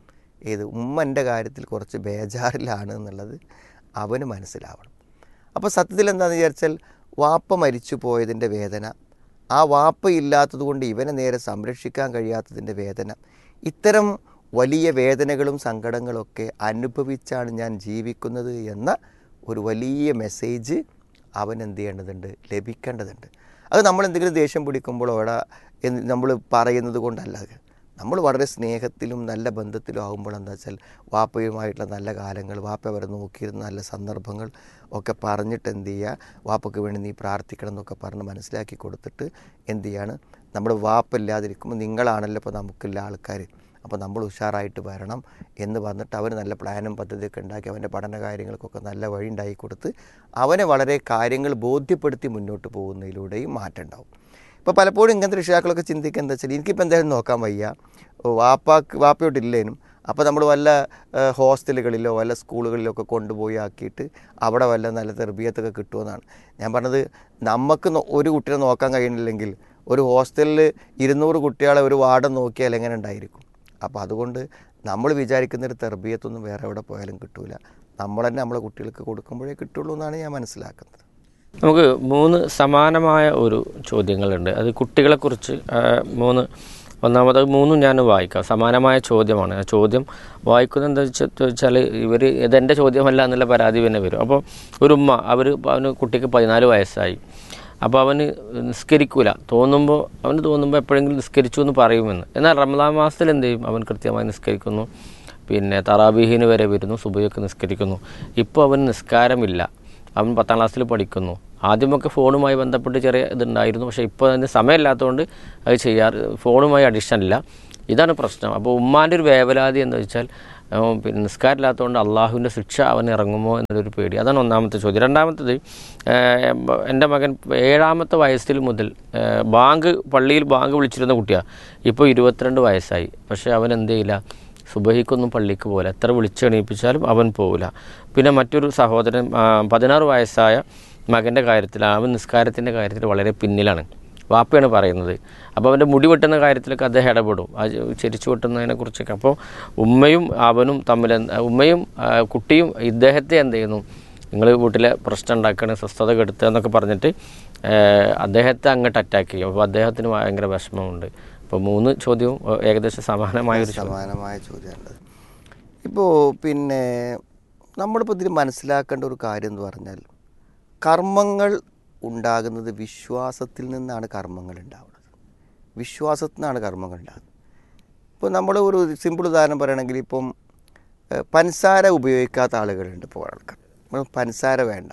ഏത് ഉമ്മൻ്റെ കാര്യത്തിൽ കുറച്ച് ബേജാറിലാണ് എന്നുള്ളത് അവന് മനസ്സിലാവണം അപ്പോൾ സത്യത്തിൽ എന്താണെന്ന് വിചാരിച്ചാൽ വാപ്പ മരിച്ചു പോയതിൻ്റെ വേദന ആ വാപ്പ ഇല്ലാത്തത് കൊണ്ട് ഇവനെ നേരെ സംരക്ഷിക്കാൻ കഴിയാത്തതിൻ്റെ വേദന ഇത്തരം വലിയ വേദനകളും സങ്കടങ്ങളൊക്കെ അനുഭവിച്ചാണ് ഞാൻ ജീവിക്കുന്നത് എന്ന ഒരു വലിയ മെസ്സേജ് അവൻ എന്ത് ചെയ്യേണ്ടതുണ്ട് ലഭിക്കേണ്ടതുണ്ട് അത് നമ്മൾ എന്തെങ്കിലും ദേഷ്യം പിടിക്കുമ്പോഴോ അവിടെ നമ്മൾ പറയുന്നത് കൊണ്ടല്ല അത് നമ്മൾ വളരെ സ്നേഹത്തിലും നല്ല ബന്ധത്തിലും ആകുമ്പോൾ എന്താ വെച്ചാൽ വാപ്പയുമായിട്ടുള്ള നല്ല കാലങ്ങൾ വാപ്പ അവരെ നോക്കിയിരുന്ന നല്ല സന്ദർഭങ്ങൾ ഒക്കെ പറഞ്ഞിട്ട് എന്ത് ചെയ്യുക വാപ്പയ്ക്ക് വേണ്ടി നീ പ്രാർത്ഥിക്കണം എന്നൊക്കെ പറഞ്ഞ് മനസ്സിലാക്കി കൊടുത്തിട്ട് എന്ത് ചെയ്യാണ് നമ്മുടെ വാപ്പ ഇല്ലാതിരിക്കുമ്പോൾ നിങ്ങളാണല്ലോ ഇപ്പോൾ നമുക്കുള്ള ആൾക്കാർ അപ്പോൾ നമ്മൾ ഉഷാറായിട്ട് വരണം എന്ന് പറഞ്ഞിട്ട് അവർ നല്ല പ്ലാനും പദ്ധതിയൊക്കെ ഉണ്ടാക്കി അവൻ്റെ പഠന കാര്യങ്ങൾക്കൊക്കെ നല്ല വഴി ഉണ്ടാക്കി കൊടുത്ത് അവനെ വളരെ കാര്യങ്ങൾ ബോധ്യപ്പെടുത്തി മുന്നോട്ട് പോകുന്നതിലൂടെയും മാറ്റം ഉണ്ടാവും ഇപ്പോൾ പലപ്പോഴും ഇങ്ങനത്തെ രക്ഷിതാക്കളൊക്കെ ചിന്തിക്കുക എന്താ വെച്ചാൽ എനിക്കിപ്പോൾ എന്തായാലും നോക്കാൻ വയ്യ വാപ്പാക്ക് വാപ്പയോട്ടില്ലേനും അപ്പോൾ നമ്മൾ വല്ല ഏഹ്, ഹോസ്റ്റലുകളിലോ വല്ല സ്കൂളുകളിലോ ഒക്കെ കൊണ്ടുപോയി ആക്കിയിട്ട് അവിടെ വല്ല നല്ല തെർബിയത്തൊക്കെ കിട്ടുമെന്നാണ് ഞാൻ പറഞ്ഞത് നമുക്ക് നോ- ഒരു കുട്ടിയെ നോക്കാൻ കഴിയുന്നില്ലെങ്കിൽ ഒരു ഹോസ്റ്റലിൽ ഇരുന്നൂറ് കുട്ടികളെ ഒരു വാർഡൻ നോക്കിയാൽ എങ്ങനെ ഉണ്ടായിരിക്കും അപ്പോൾ അതുകൊണ്ട് നമ്മൾ വിചാരിക്കുന്ന ഒരു തെർബിയത്തൊന്നും വേറെ എവിടെ പോയാലും കിട്ടൂല നമ്മൾ തന്നെ നമ്മളെ കുട്ടികൾക്ക് കൊടുക്കുമ്പോഴേ കിട്ടുള്ളൂ എന്നാണ് ഞാൻ മനസ്സിലാക്കുന്നത് നമുക്ക് മൂന്ന് സമാനമായ ഒരു ചോദ്യങ്ങളുണ്ട് അത് കുട്ടികളെക്കുറിച്ച് ആ, മൂന്ന് ഒന്നാമത് മൂന്നും ഞാൻ വായിക്കാം സമാനമായ ചോദ്യമാണ് ആ ചോദ്യം വായിക്കുന്നത് എന്താ വെച്ചാൽ ഇവർ ഇതെൻ്റെ ചോദ്യമല്ല എന്നുള്ള പരാതി തന്നെ വരും അപ്പോൾ ഒരു ഉമ്മ അവർ അവന് കുട്ടിക്ക് പതിനാല് വയസ്സായി അപ്പോൾ അവന് നിസ്കരിക്കൂല തോന്നുമ്പോൾ അവന് തോന്നുമ്പോൾ എപ്പോഴെങ്കിലും നിസ്കരിച്ചു എന്ന് പറയുമെന്ന് എന്നാൽ റമദാൻ മാസത്തിൽ എന്ത് ചെയ്യും അവൻ കൃത്യമായി നിസ്കരിക്കുന്നു പിന്നെ തറാബീഹിന് വരെ വരുന്നു സുബൈയൊക്കെ നിസ്കരിക്കുന്നു ഇപ്പോൾ അവൻ നിസ്കാരമില്ല അവൻ പത്താം ക്ലാസ്സിൽ പഠിക്കുന്നു ആദ്യമൊക്കെ ഫോണുമായി ബന്ധപ്പെട്ട് ചെറിയ ഇതുണ്ടായിരുന്നു പക്ഷേ ഇപ്പോൾ അതിന് സമയമില്ലാത്തതുകൊണ്ട് അത് ചെയ്യാറ് ഫോണുമായി അഡിക്ഷൻ ഇല്ല ഇതാണ് പ്രശ്നം അപ്പോൾ ഉമ്മാൻ്റെ ഒരു വേവലാതി എന്ന് വെച്ചാൽ അവൻ പിന്നെ നിസ്കാരമില്ലാത്തതുകൊണ്ട് അള്ളാഹുവിൻ്റെ ശിക്ഷ അവൻ ഇറങ്ങുമോ എന്നൊരു പേടി അതാണ് ഒന്നാമത്തെ ചോദ്യം രണ്ടാമത്തത് ഏഹ്, എൻ്റെ മകൻ ഏഴാമത്തെ വയസ്സിൽ മുതൽ ഏഹ്, ബാങ്ക് പള്ളിയിൽ ബാങ്ക് വിളിച്ചിരുന്ന കുട്ടിയാണ് ഇപ്പോൾ ഇരുപത്തിരണ്ട് വയസ്സായി പക്ഷേ അവൻ എന്ത് ചെയ്യില്ല സുബഹിക്കൊന്നും പള്ളിക്ക് പോകില്ല എത്ര വിളിച്ചെണീപ്പിച്ചാലും അവൻ പോകില്ല പിന്നെ മറ്റൊരു സഹോദരൻ ആ, പതിനാറ് വയസ്സായ മകൻ്റെ കാര്യത്തിൽ അവൻ നിസ്കാരത്തിൻ്റെ കാര്യത്തിൽ വളരെ പിന്നിലാണ് വാപ്പയാണ് പറയുന്നത് അപ്പോൾ അവൻ്റെ മുടി വെട്ടുന്ന കാര്യത്തിലൊക്കെ അദ്ദേഹം ഇടപെടും ആ ചെരിച്ചു വെട്ടുന്നതിനെ കുറിച്ചൊക്കെ അപ്പോൾ ഉമ്മയും അവനും തമ്മിൽ എന്ത്- ഉമ്മയും ആ, കുട്ടിയും ഇദ്ദേഹത്തെ എന്ത് ചെയ്യുന്നു നിങ്ങൾ വീട്ടിലെ പ്രശ്നം ഉണ്ടാക്കണ സ്വസ്ഥത കെടുത്തുക എന്നൊക്കെ പറഞ്ഞിട്ട് ഏഹ്, അദ്ദേഹത്തെ അങ്ങോട്ട് അറ്റാക്ക് ചെയ്യും അപ്പോൾ അദ്ദേഹത്തിന് ഭയങ്കര വിഷമമുണ്ട് അപ്പോൾ മൂന്ന് ചോദ്യവും ഏഹ്, ഏകദേശം സമാനമായ ഒരു ചോദ്യം സമാനമായ ചോദ്യമുണ്ട് ഇപ്പോൾ പിന്നെ നമ്മളിപ്പോൾ ഇതിൽ മനസ്സിലാക്കേണ്ട ഒരു കാര്യം എന്ന് പറഞ്ഞാൽ കർമ്മങ്ങൾ ഉണ്ടാകുന്നത് വിശ്വാസത്തിൽ നിന്നാണ് കർമ്മങ്ങൾ ഉണ്ടാവുന്നത് വിശ്വാസത്തിൽ നിന്നാണ് കർമ്മങ്ങൾ ഉണ്ടാകുന്നത് ഇപ്പോൾ നമ്മൾ ഒരു സിമ്പിൾ ഉദാഹരണം പറയുകയാണെങ്കിൽ ഇപ്പം ഏഹ്, പഞ്ചസാര ഉപയോഗിക്കാത്ത ആളുകളുണ്ട് ഇപ്പോൾ ആൾക്കാർ നമ്മൾ പഞ്ചസാര വേണ്ട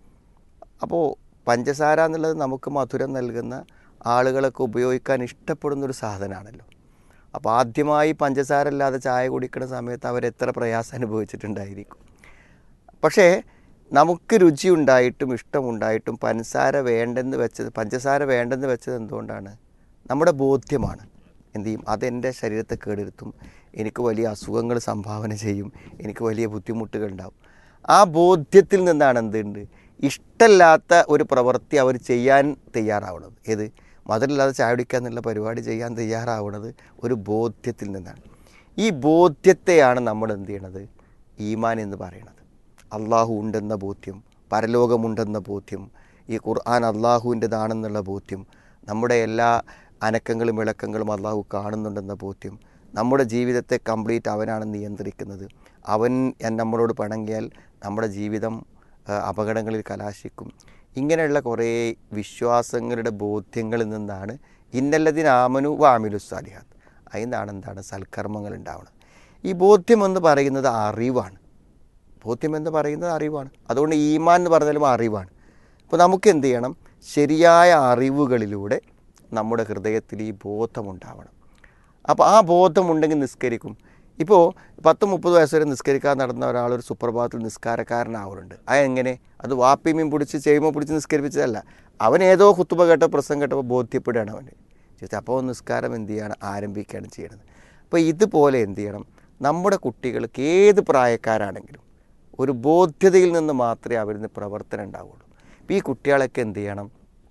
അപ്പോൾ പഞ്ചസാര എന്നുള്ളത് നമുക്ക് മധുരം നൽകുന്ന ആളുകളൊക്കെ ഉപയോഗിക്കാൻ ഇഷ്ടപ്പെടുന്ന ഒരു സാധനമാണല്ലോ അപ്പോൾ ആദ്യമായി പഞ്ചസാര ഇല്ലാതെ ചായ കുടിക്കുന്ന സമയത്ത് അവരെത്ര പ്രയാസം അനുഭവിച്ചിട്ടുണ്ടായിരിക്കും പക്ഷേ നമുക്ക് രുചി ഉണ്ടായിട്ടും ഇഷ്ടമുണ്ടായിട്ടും പഞ്ചസാര വേണ്ടെന്ന് വെച്ചത് പഞ്ചസാര വേണ്ടെന്ന് വെച്ചത് എന്തുകൊണ്ടാണ് നമ്മുടെ ബോധ്യമാണ് എന്ത് ചെയ്യും അതെൻ്റെ ശരീരത്തെ കേടെടുത്തും എനിക്ക് വലിയ അസുഖങ്ങൾ സംഭാവന ചെയ്യും എനിക്ക് വലിയ ബുദ്ധിമുട്ടുകൾ ഉണ്ടാവും ആ ബോധ്യത്തിൽ നിന്നാണ് എന്തുണ്ട് ഇഷ്ടമില്ലാത്ത ഒരു പ്രവൃത്തി അവർ ചെയ്യാൻ തയ്യാറാവുന്നത് ഏത് മധുരമില്ലാതെ ചായ കുടിക്കുക എന്നുള്ള പരിപാടി ചെയ്യാൻ തയ്യാറാവുന്നത് ഒരു ബോധ്യത്തിൽ നിന്നാണ് ഈ ബോധ്യത്തെയാണ് നമ്മൾ എന്ത് ചെയ്യണത് ഈമാൻ എന്ന് പറയുന്നത് അള്ളാഹു ഉണ്ടെന്ന ബോധ്യം പരലോകമുണ്ടെന്ന ബോധ്യം ഈ ഖുർആൻ അള്ളാഹുവിൻ്റെതാണെന്നുള്ള ബോധ്യം നമ്മുടെ എല്ലാ അനക്കങ്ങളും വിളക്കങ്ങളും അള്ളാഹു കാണുന്നുണ്ടെന്ന ബോധ്യം നമ്മുടെ ജീവിതത്തെ കംപ്ലീറ്റ് അവനാണ് നിയന്ത്രിക്കുന്നത് അവൻ നമ്മളോട് പിണങ്ങിയാൽ നമ്മുടെ ജീവിതം ആ, അപകടങ്ങളിൽ കലാശിക്കും ഇങ്ങനെയുള്ള കുറേ വിശ്വാസങ്ങളുടെ ബോധ്യങ്ങളിൽ നിന്നാണ് ഇന്നല്ലതിന് ആമനു വാമിലു സാലിഹാത്ത് അതിനാണ് എന്താണ് സൽക്കർമ്മങ്ങൾ ഉണ്ടാവുന്നത് ഈ ബോധ്യം എന്ന് പറയുന്നത് അറിവാണ് ബോധ്യം എന്ന് പറയുന്നത് അറിവാണ് അതുകൊണ്ട് ഈമാൻ എന്ന് പറഞ്ഞാലും അറിവാണ് അപ്പോൾ നമുക്ക് എന്ത് ചെയ്യണം ശരിയായ അറിവുകളിലൂടെ നമ്മുടെ ഹൃദയത്തിൽ ഈ ബോധമുണ്ടാവണം അപ്പോൾ ആ ബോധമുണ്ടെങ്കിൽ നിസ്കരിക്കും ഇപ്പോൾ പത്ത് മുപ്പത് വയസ്സ് വരെ നിസ്കരിക്കാൻ നടന്ന ഒരാൾ ഒരു സുപ്രഭാതത്തിൽ നിസ്കാരക്കാരനാവുന്നുണ്ട് അതെങ്ങനെ അത് വാപ്പിമീൻ പിടിച്ച് ചെയ്യുമ്പോൾ പിടിച്ച് നിസ്കരിപ്പിച്ചതല്ല അവൻ ഏതോ കുത്തുബ കേട്ടോ പ്രസംഗം കേട്ടപ്പോൾ ബോധ്യപ്പെടുകയാണ് അവന് ചോദിച്ചാൽ അപ്പോൾ നിസ്കാരം എന്ത് ചെയ്യാണ് ആരംഭിക്കുകയാണ് ചെയ്യണത് അപ്പോൾ ഇതുപോലെ എന്ത് ചെയ്യണം നമ്മുടെ കുട്ടികൾക്ക് ഏത് പ്രായക്കാരാണെങ്കിലും ഒരു ബോധ്യതയിൽ നിന്ന് മാത്രമേ അവരിന്ന് പ്രവർത്തനം ഉണ്ടാവുള്ളൂ അപ്പോൾ ഈ കുട്ടികളൊക്കെ എന്ത് ചെയ്യണം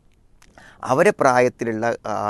അവരെ പ്രായത്തിലുള്ള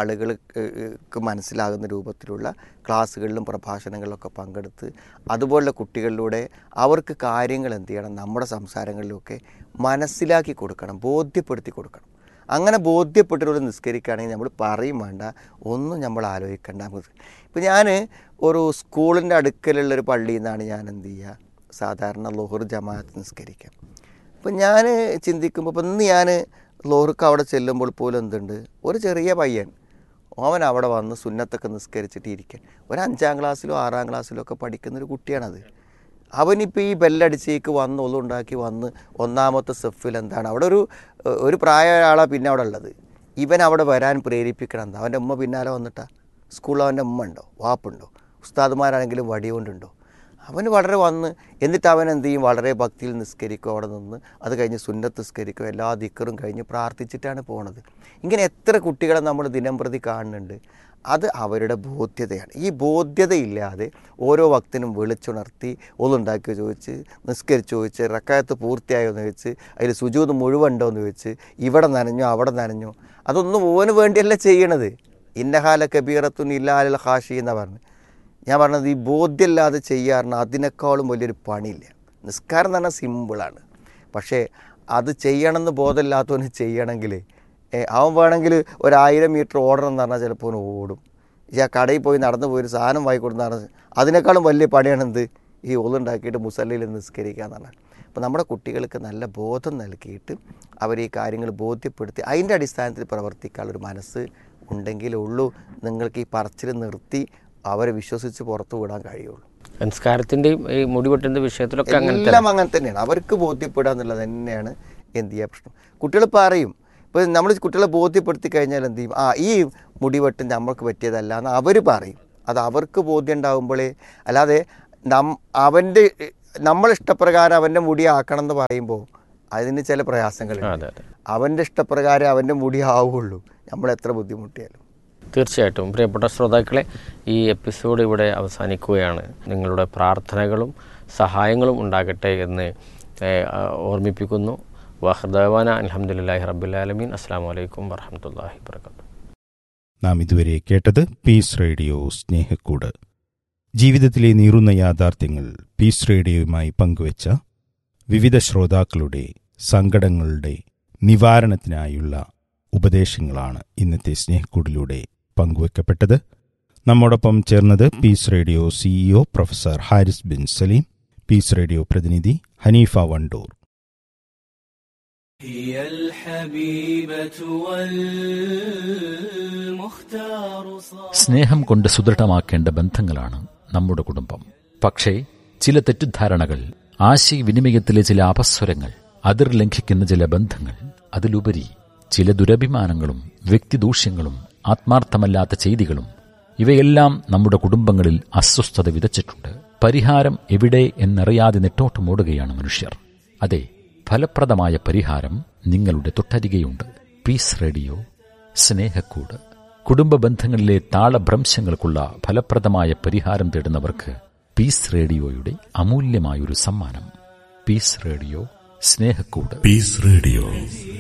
ആളുകൾക്ക് മനസ്സിലാകുന്ന രൂപത്തിലുള്ള ക്ലാസ്സുകളിലും പ്രഭാഷണങ്ങളിലൊക്കെ പങ്കെടുത്ത് അതുപോലുള്ള കുട്ടികളിലൂടെ അവർക്ക് കാര്യങ്ങൾ എന്ത് ചെയ്യണം നമ്മുടെ സംസാരങ്ങളിലൊക്കെ മനസ്സിലാക്കി കൊടുക്കണം ബോധ്യപ്പെടുത്തി കൊടുക്കണം അങ്ങനെ ബോധ്യപ്പെട്ടിട്ട് നിസ്കരിക്കുകയാണെങ്കിൽ നമ്മൾ പറയും വേണ്ട ഒന്നും നമ്മൾ ആലോചിക്കേണ്ട ഇപ്പോൾ ഞാൻ ഒരു സ്കൂളിൻ്റെ അടുക്കലുള്ള ഒരു പള്ളിയിൽ നിന്നാണ് ഞാൻ എന്ത് ചെയ്യുക സാധാരണ ലോഹർ ജമാഅത്ത് നിസ്കരിക്കുക അപ്പം ഞാൻ ചിന്തിക്കുമ്പോൾ ഇപ്പം ഇന്ന് ഞാൻ ലോഹർക്ക് അവിടെ ചെല്ലുമ്പോൾ പോലും എന്തുണ്ട് ഒരു ചെറിയ പയ്യൻ അവൻ അവിടെ വന്ന് സുന്നത്തൊക്കെ നിസ്കരിച്ചിട്ട് ഇരിക്കാൻ ഒരു അഞ്ചാം ക്ലാസ്സിലോ ആറാം ക്ലാസ്സിലോ ഒക്കെ പഠിക്കുന്ന ഒരു കുട്ടിയാണത് അവനിപ്പോൾ ഈ ബെല്ലടിച്ചേക്ക് വന്ന് ഒന്നുണ്ടാക്കി വന്ന് ഒന്നാമത്തെ സെഫിൽ എന്താണ് അവിടെ ഒരു ഒരു പ്രായ ആളാണ് പിന്നെ അവിടെ ഉള്ളത് ഇവൻ അവിടെ വരാൻ പ്രേരിപ്പിക്കണം എന്താ അവൻ്റെ ഉമ്മ പിന്നാലെ വന്നിട്ടാ സ്കൂളിൽ അവൻ്റെ ഉമ്മ ഉണ്ടോ വാപ്പുണ്ടോ ഉസ്താദുമാരാണെങ്കിലും വടി കൊണ്ടുണ്ടോ അവന് വളരെ വന്ന് എന്നിട്ട് അവൻ എന്ത് ചെയ്യും വളരെ ഭക്തിയിൽ നിസ്കരിക്കും അവിടെ നിന്ന് അത് കഴിഞ്ഞ് സുന്നത്ത് നിസ്കരിക്കും എല്ലാ ദിക്കറും കഴിഞ്ഞ് പ്രാർത്ഥിച്ചിട്ടാണ് പോണത് ഇങ്ങനെ എത്ര കുട്ടികളെ നമ്മൾ ദിനം പ്രതി കാണുന്നുണ്ട് അത് അവരുടെ ബോധ്യതയാണ് ഈ ബോധ്യതയില്ലാതെ ഓരോ ഭക്തനും വിളിച്ചുണർത്തി ഒന്നുണ്ടാക്കി ചോദിച്ച് നിസ്കരിച്ച് ചോദിച്ച് റക്കായത്ത് പൂർത്തിയായോ എന്ന് ചോദിച്ച് അതിൽ സുജൂത് മുഴുവൻ ഉണ്ടോ എന്ന് ചോദിച്ച് ഇവിടെ നനഞ്ഞോ അവിടെ നനഞ്ഞോ അതൊന്നും ഓന് വേണ്ടിയല്ല ചെയ്യണത് ഇന്നഹാല കബീറത്തുൻ ഇല്ലാൽ ഹാഷി എന്നാ പറഞ്ഞു ഞാൻ പറഞ്ഞത് ഈ ബോധ്യമില്ലാതെ ചെയ്യാറുണ്ട് അതിനേക്കാളും വലിയൊരു പണിയില്ല നിസ്കാരം എന്ന് പറഞ്ഞാൽ സിമ്പിളാണ് പക്ഷേ അത് ചെയ്യണമെന്ന് ബോധമില്ലാത്തവന് ചെയ്യണമെങ്കിൽ ഏ, അവൻ വേണമെങ്കിൽ ഒരായിരം മീറ്റർ ഓടണം എന്ന് പറഞ്ഞാൽ ചിലപ്പോൾ അവന് ഓടും ഈ ആ കടയിൽ പോയി നടന്നു പോയി ഒരു സാധനം വാങ്ങിക്കൊടുന്ന് പറഞ്ഞാൽ അതിനേക്കാളും വലിയ പണിയാണ് എന്ത് ഈ ഒളുണ്ടാക്കിയിട്ട് മുസല്ലയിൽ നിസ്കരിക്കുക എന്ന് പറഞ്ഞാൽ അപ്പോൾ നമ്മുടെ കുട്ടികൾക്ക് നല്ല ബോധം നൽകിയിട്ട് അവർ ഈ കാര്യങ്ങൾ ബോധ്യപ്പെടുത്തി അതിൻ്റെ അടിസ്ഥാനത്തിൽ പ്രവർത്തിക്കാനുള്ളൊരു മനസ്സ് ഉണ്ടെങ്കിലേ ഉള്ളൂ നിങ്ങൾക്ക് ഈ പറച്ചിൽ നിർത്തി അവരെ വിശ്വസിച്ച് പുറത്തു വിടാൻ കഴിയുള്ളൂ സംസ്കാരത്തിൻ്റെയും ഈ മുടിവെട്ടിൻ്റെ വിഷയത്തിലൊക്കെ അങ്ങനെ തന്നെ എല്ലാം അങ്ങനെ തന്നെയാണ് അവർക്ക് ബോധ്യപ്പെടുക എന്നുള്ളത് തന്നെയാണ് എന്ത് ചെയ്യുക പ്രശ്നം കുട്ടികൾ പറയും ഇപ്പോൾ നമ്മൾ കുട്ടികളെ ബോധ്യപ്പെടുത്തി കഴിഞ്ഞാൽ എന്ത് ചെയ്യും ആ ഈ മുടിവെട്ട് നമ്മൾക്ക് പറ്റിയതല്ല എന്ന് അവർ പറയും അത് അവർക്ക് ബോധ്യം ഉണ്ടാകുമ്പോഴേ അല്ലാതെ നം അവൻ്റെ നമ്മൾ ഇഷ്ടപ്രകാരം അവൻ്റെ മുടി ആക്കണം എന്ന് പറയുമ്പോൾ അതിന് ചില പ്രയാസങ്ങളുണ്ട് അതെ അതെ അവൻ്റെ ഇഷ്ടപ്രകാരം അവൻ്റെ മുടി ആവുള്ളൂ നമ്മൾ എത്ര ബുദ്ധിമുട്ടിയാലും തീർച്ചയായിട്ടും പ്രിയപ്പെട്ട ശ്രോതാക്കളെ ഈ എപ്പിസോഡ് ഇവിടെ അവസാനിക്കുകയാണ് നിങ്ങളുടെ പ്രാർത്ഥനകളും സഹായങ്ങളും ഉണ്ടാകട്ടെ എന്ന് ഏഹ്, ആ, ഓർമ്മിപ്പിക്കുന്നു വഹദവാന അലഹമുല്ലാഹി റബ്ബുലാലമീൻ അസ്സാം വലൈക്കും വർഹമത്തല്ലാഹി വർക്കാത്തു നാം ഇതുവരെ കേട്ടത് പീസ് റേഡിയോ സ്നേഹക്കൂട് ജീവിതത്തിലെ നീറുന്ന യാഥാർത്ഥ്യങ്ങൾ പീസ് റേഡിയോയുമായി പങ്കുവച്ച വിവിധ ശ്രോതാക്കളുടെ സങ്കടങ്ങളുടെ നിവാരണത്തിനായുള്ള ഉപദേശങ്ങളാണ് ഇന്നത്തെ സ്നേഹക്കൂടിലൂടെ പങ്കുവെക്കപ്പെട്ടത് നമ്മോടൊപ്പം ചേർന്നത് Peace Radio CEO professor Haris bin Saleem Peace Radio പ്രതിനിധി ഹനീഫ വണ്ടൂർ هي الحبيبة والمختار صار സ്നേഹം കൊണ്ട് സുദൃഢമാക്കേണ്ട ബന്ധങ്ങളാണ് നമ്മുടെ കുടുംബം പക്ഷേ ചില തെറ്റിദ്ധാരണകൾ ആശയവിനിമയത്തിലെ ചില അപസ്വരങ്ങൾ അതിർ ലംഘിക്കുന്ന ചില ബന്ധങ്ങൾ അതിലുപരി ചില ദുരഭിമാനങ്ങളും വ്യക്തിദൂഷ്യങ്ങളും ആത്മാർത്ഥമല്ലാത്ത ചെയ്തികളും ഇവയെല്ലാം നമ്മുടെ കുടുംബങ്ങളിൽ അസ്വസ്ഥത വിതച്ചിട്ടുണ്ട് പരിഹാരം എവിടെ എന്നറിയാതെ നെട്ടോട്ടമോടുകയാണ് മനുഷ്യർ അതെ ഫലപ്രദമായ പരിഹാരം നിങ്ങളുടെ തൊട്ടരികെയുണ്ട് പീസ് റേഡിയോ സ്നേഹക്കൂട് കുടുംബ ബന്ധങ്ങളിലെ താളഭ്രംശങ്ങൾക്കുള്ള ഫലപ്രദമായ പരിഹാരം തേടുന്നവർക്ക് പീസ് റേഡിയോയുടെ അമൂല്യമായൊരു സമ്മാനം പീസ് റേഡിയോ സ്നേഹക്കൂട് Peace Radio.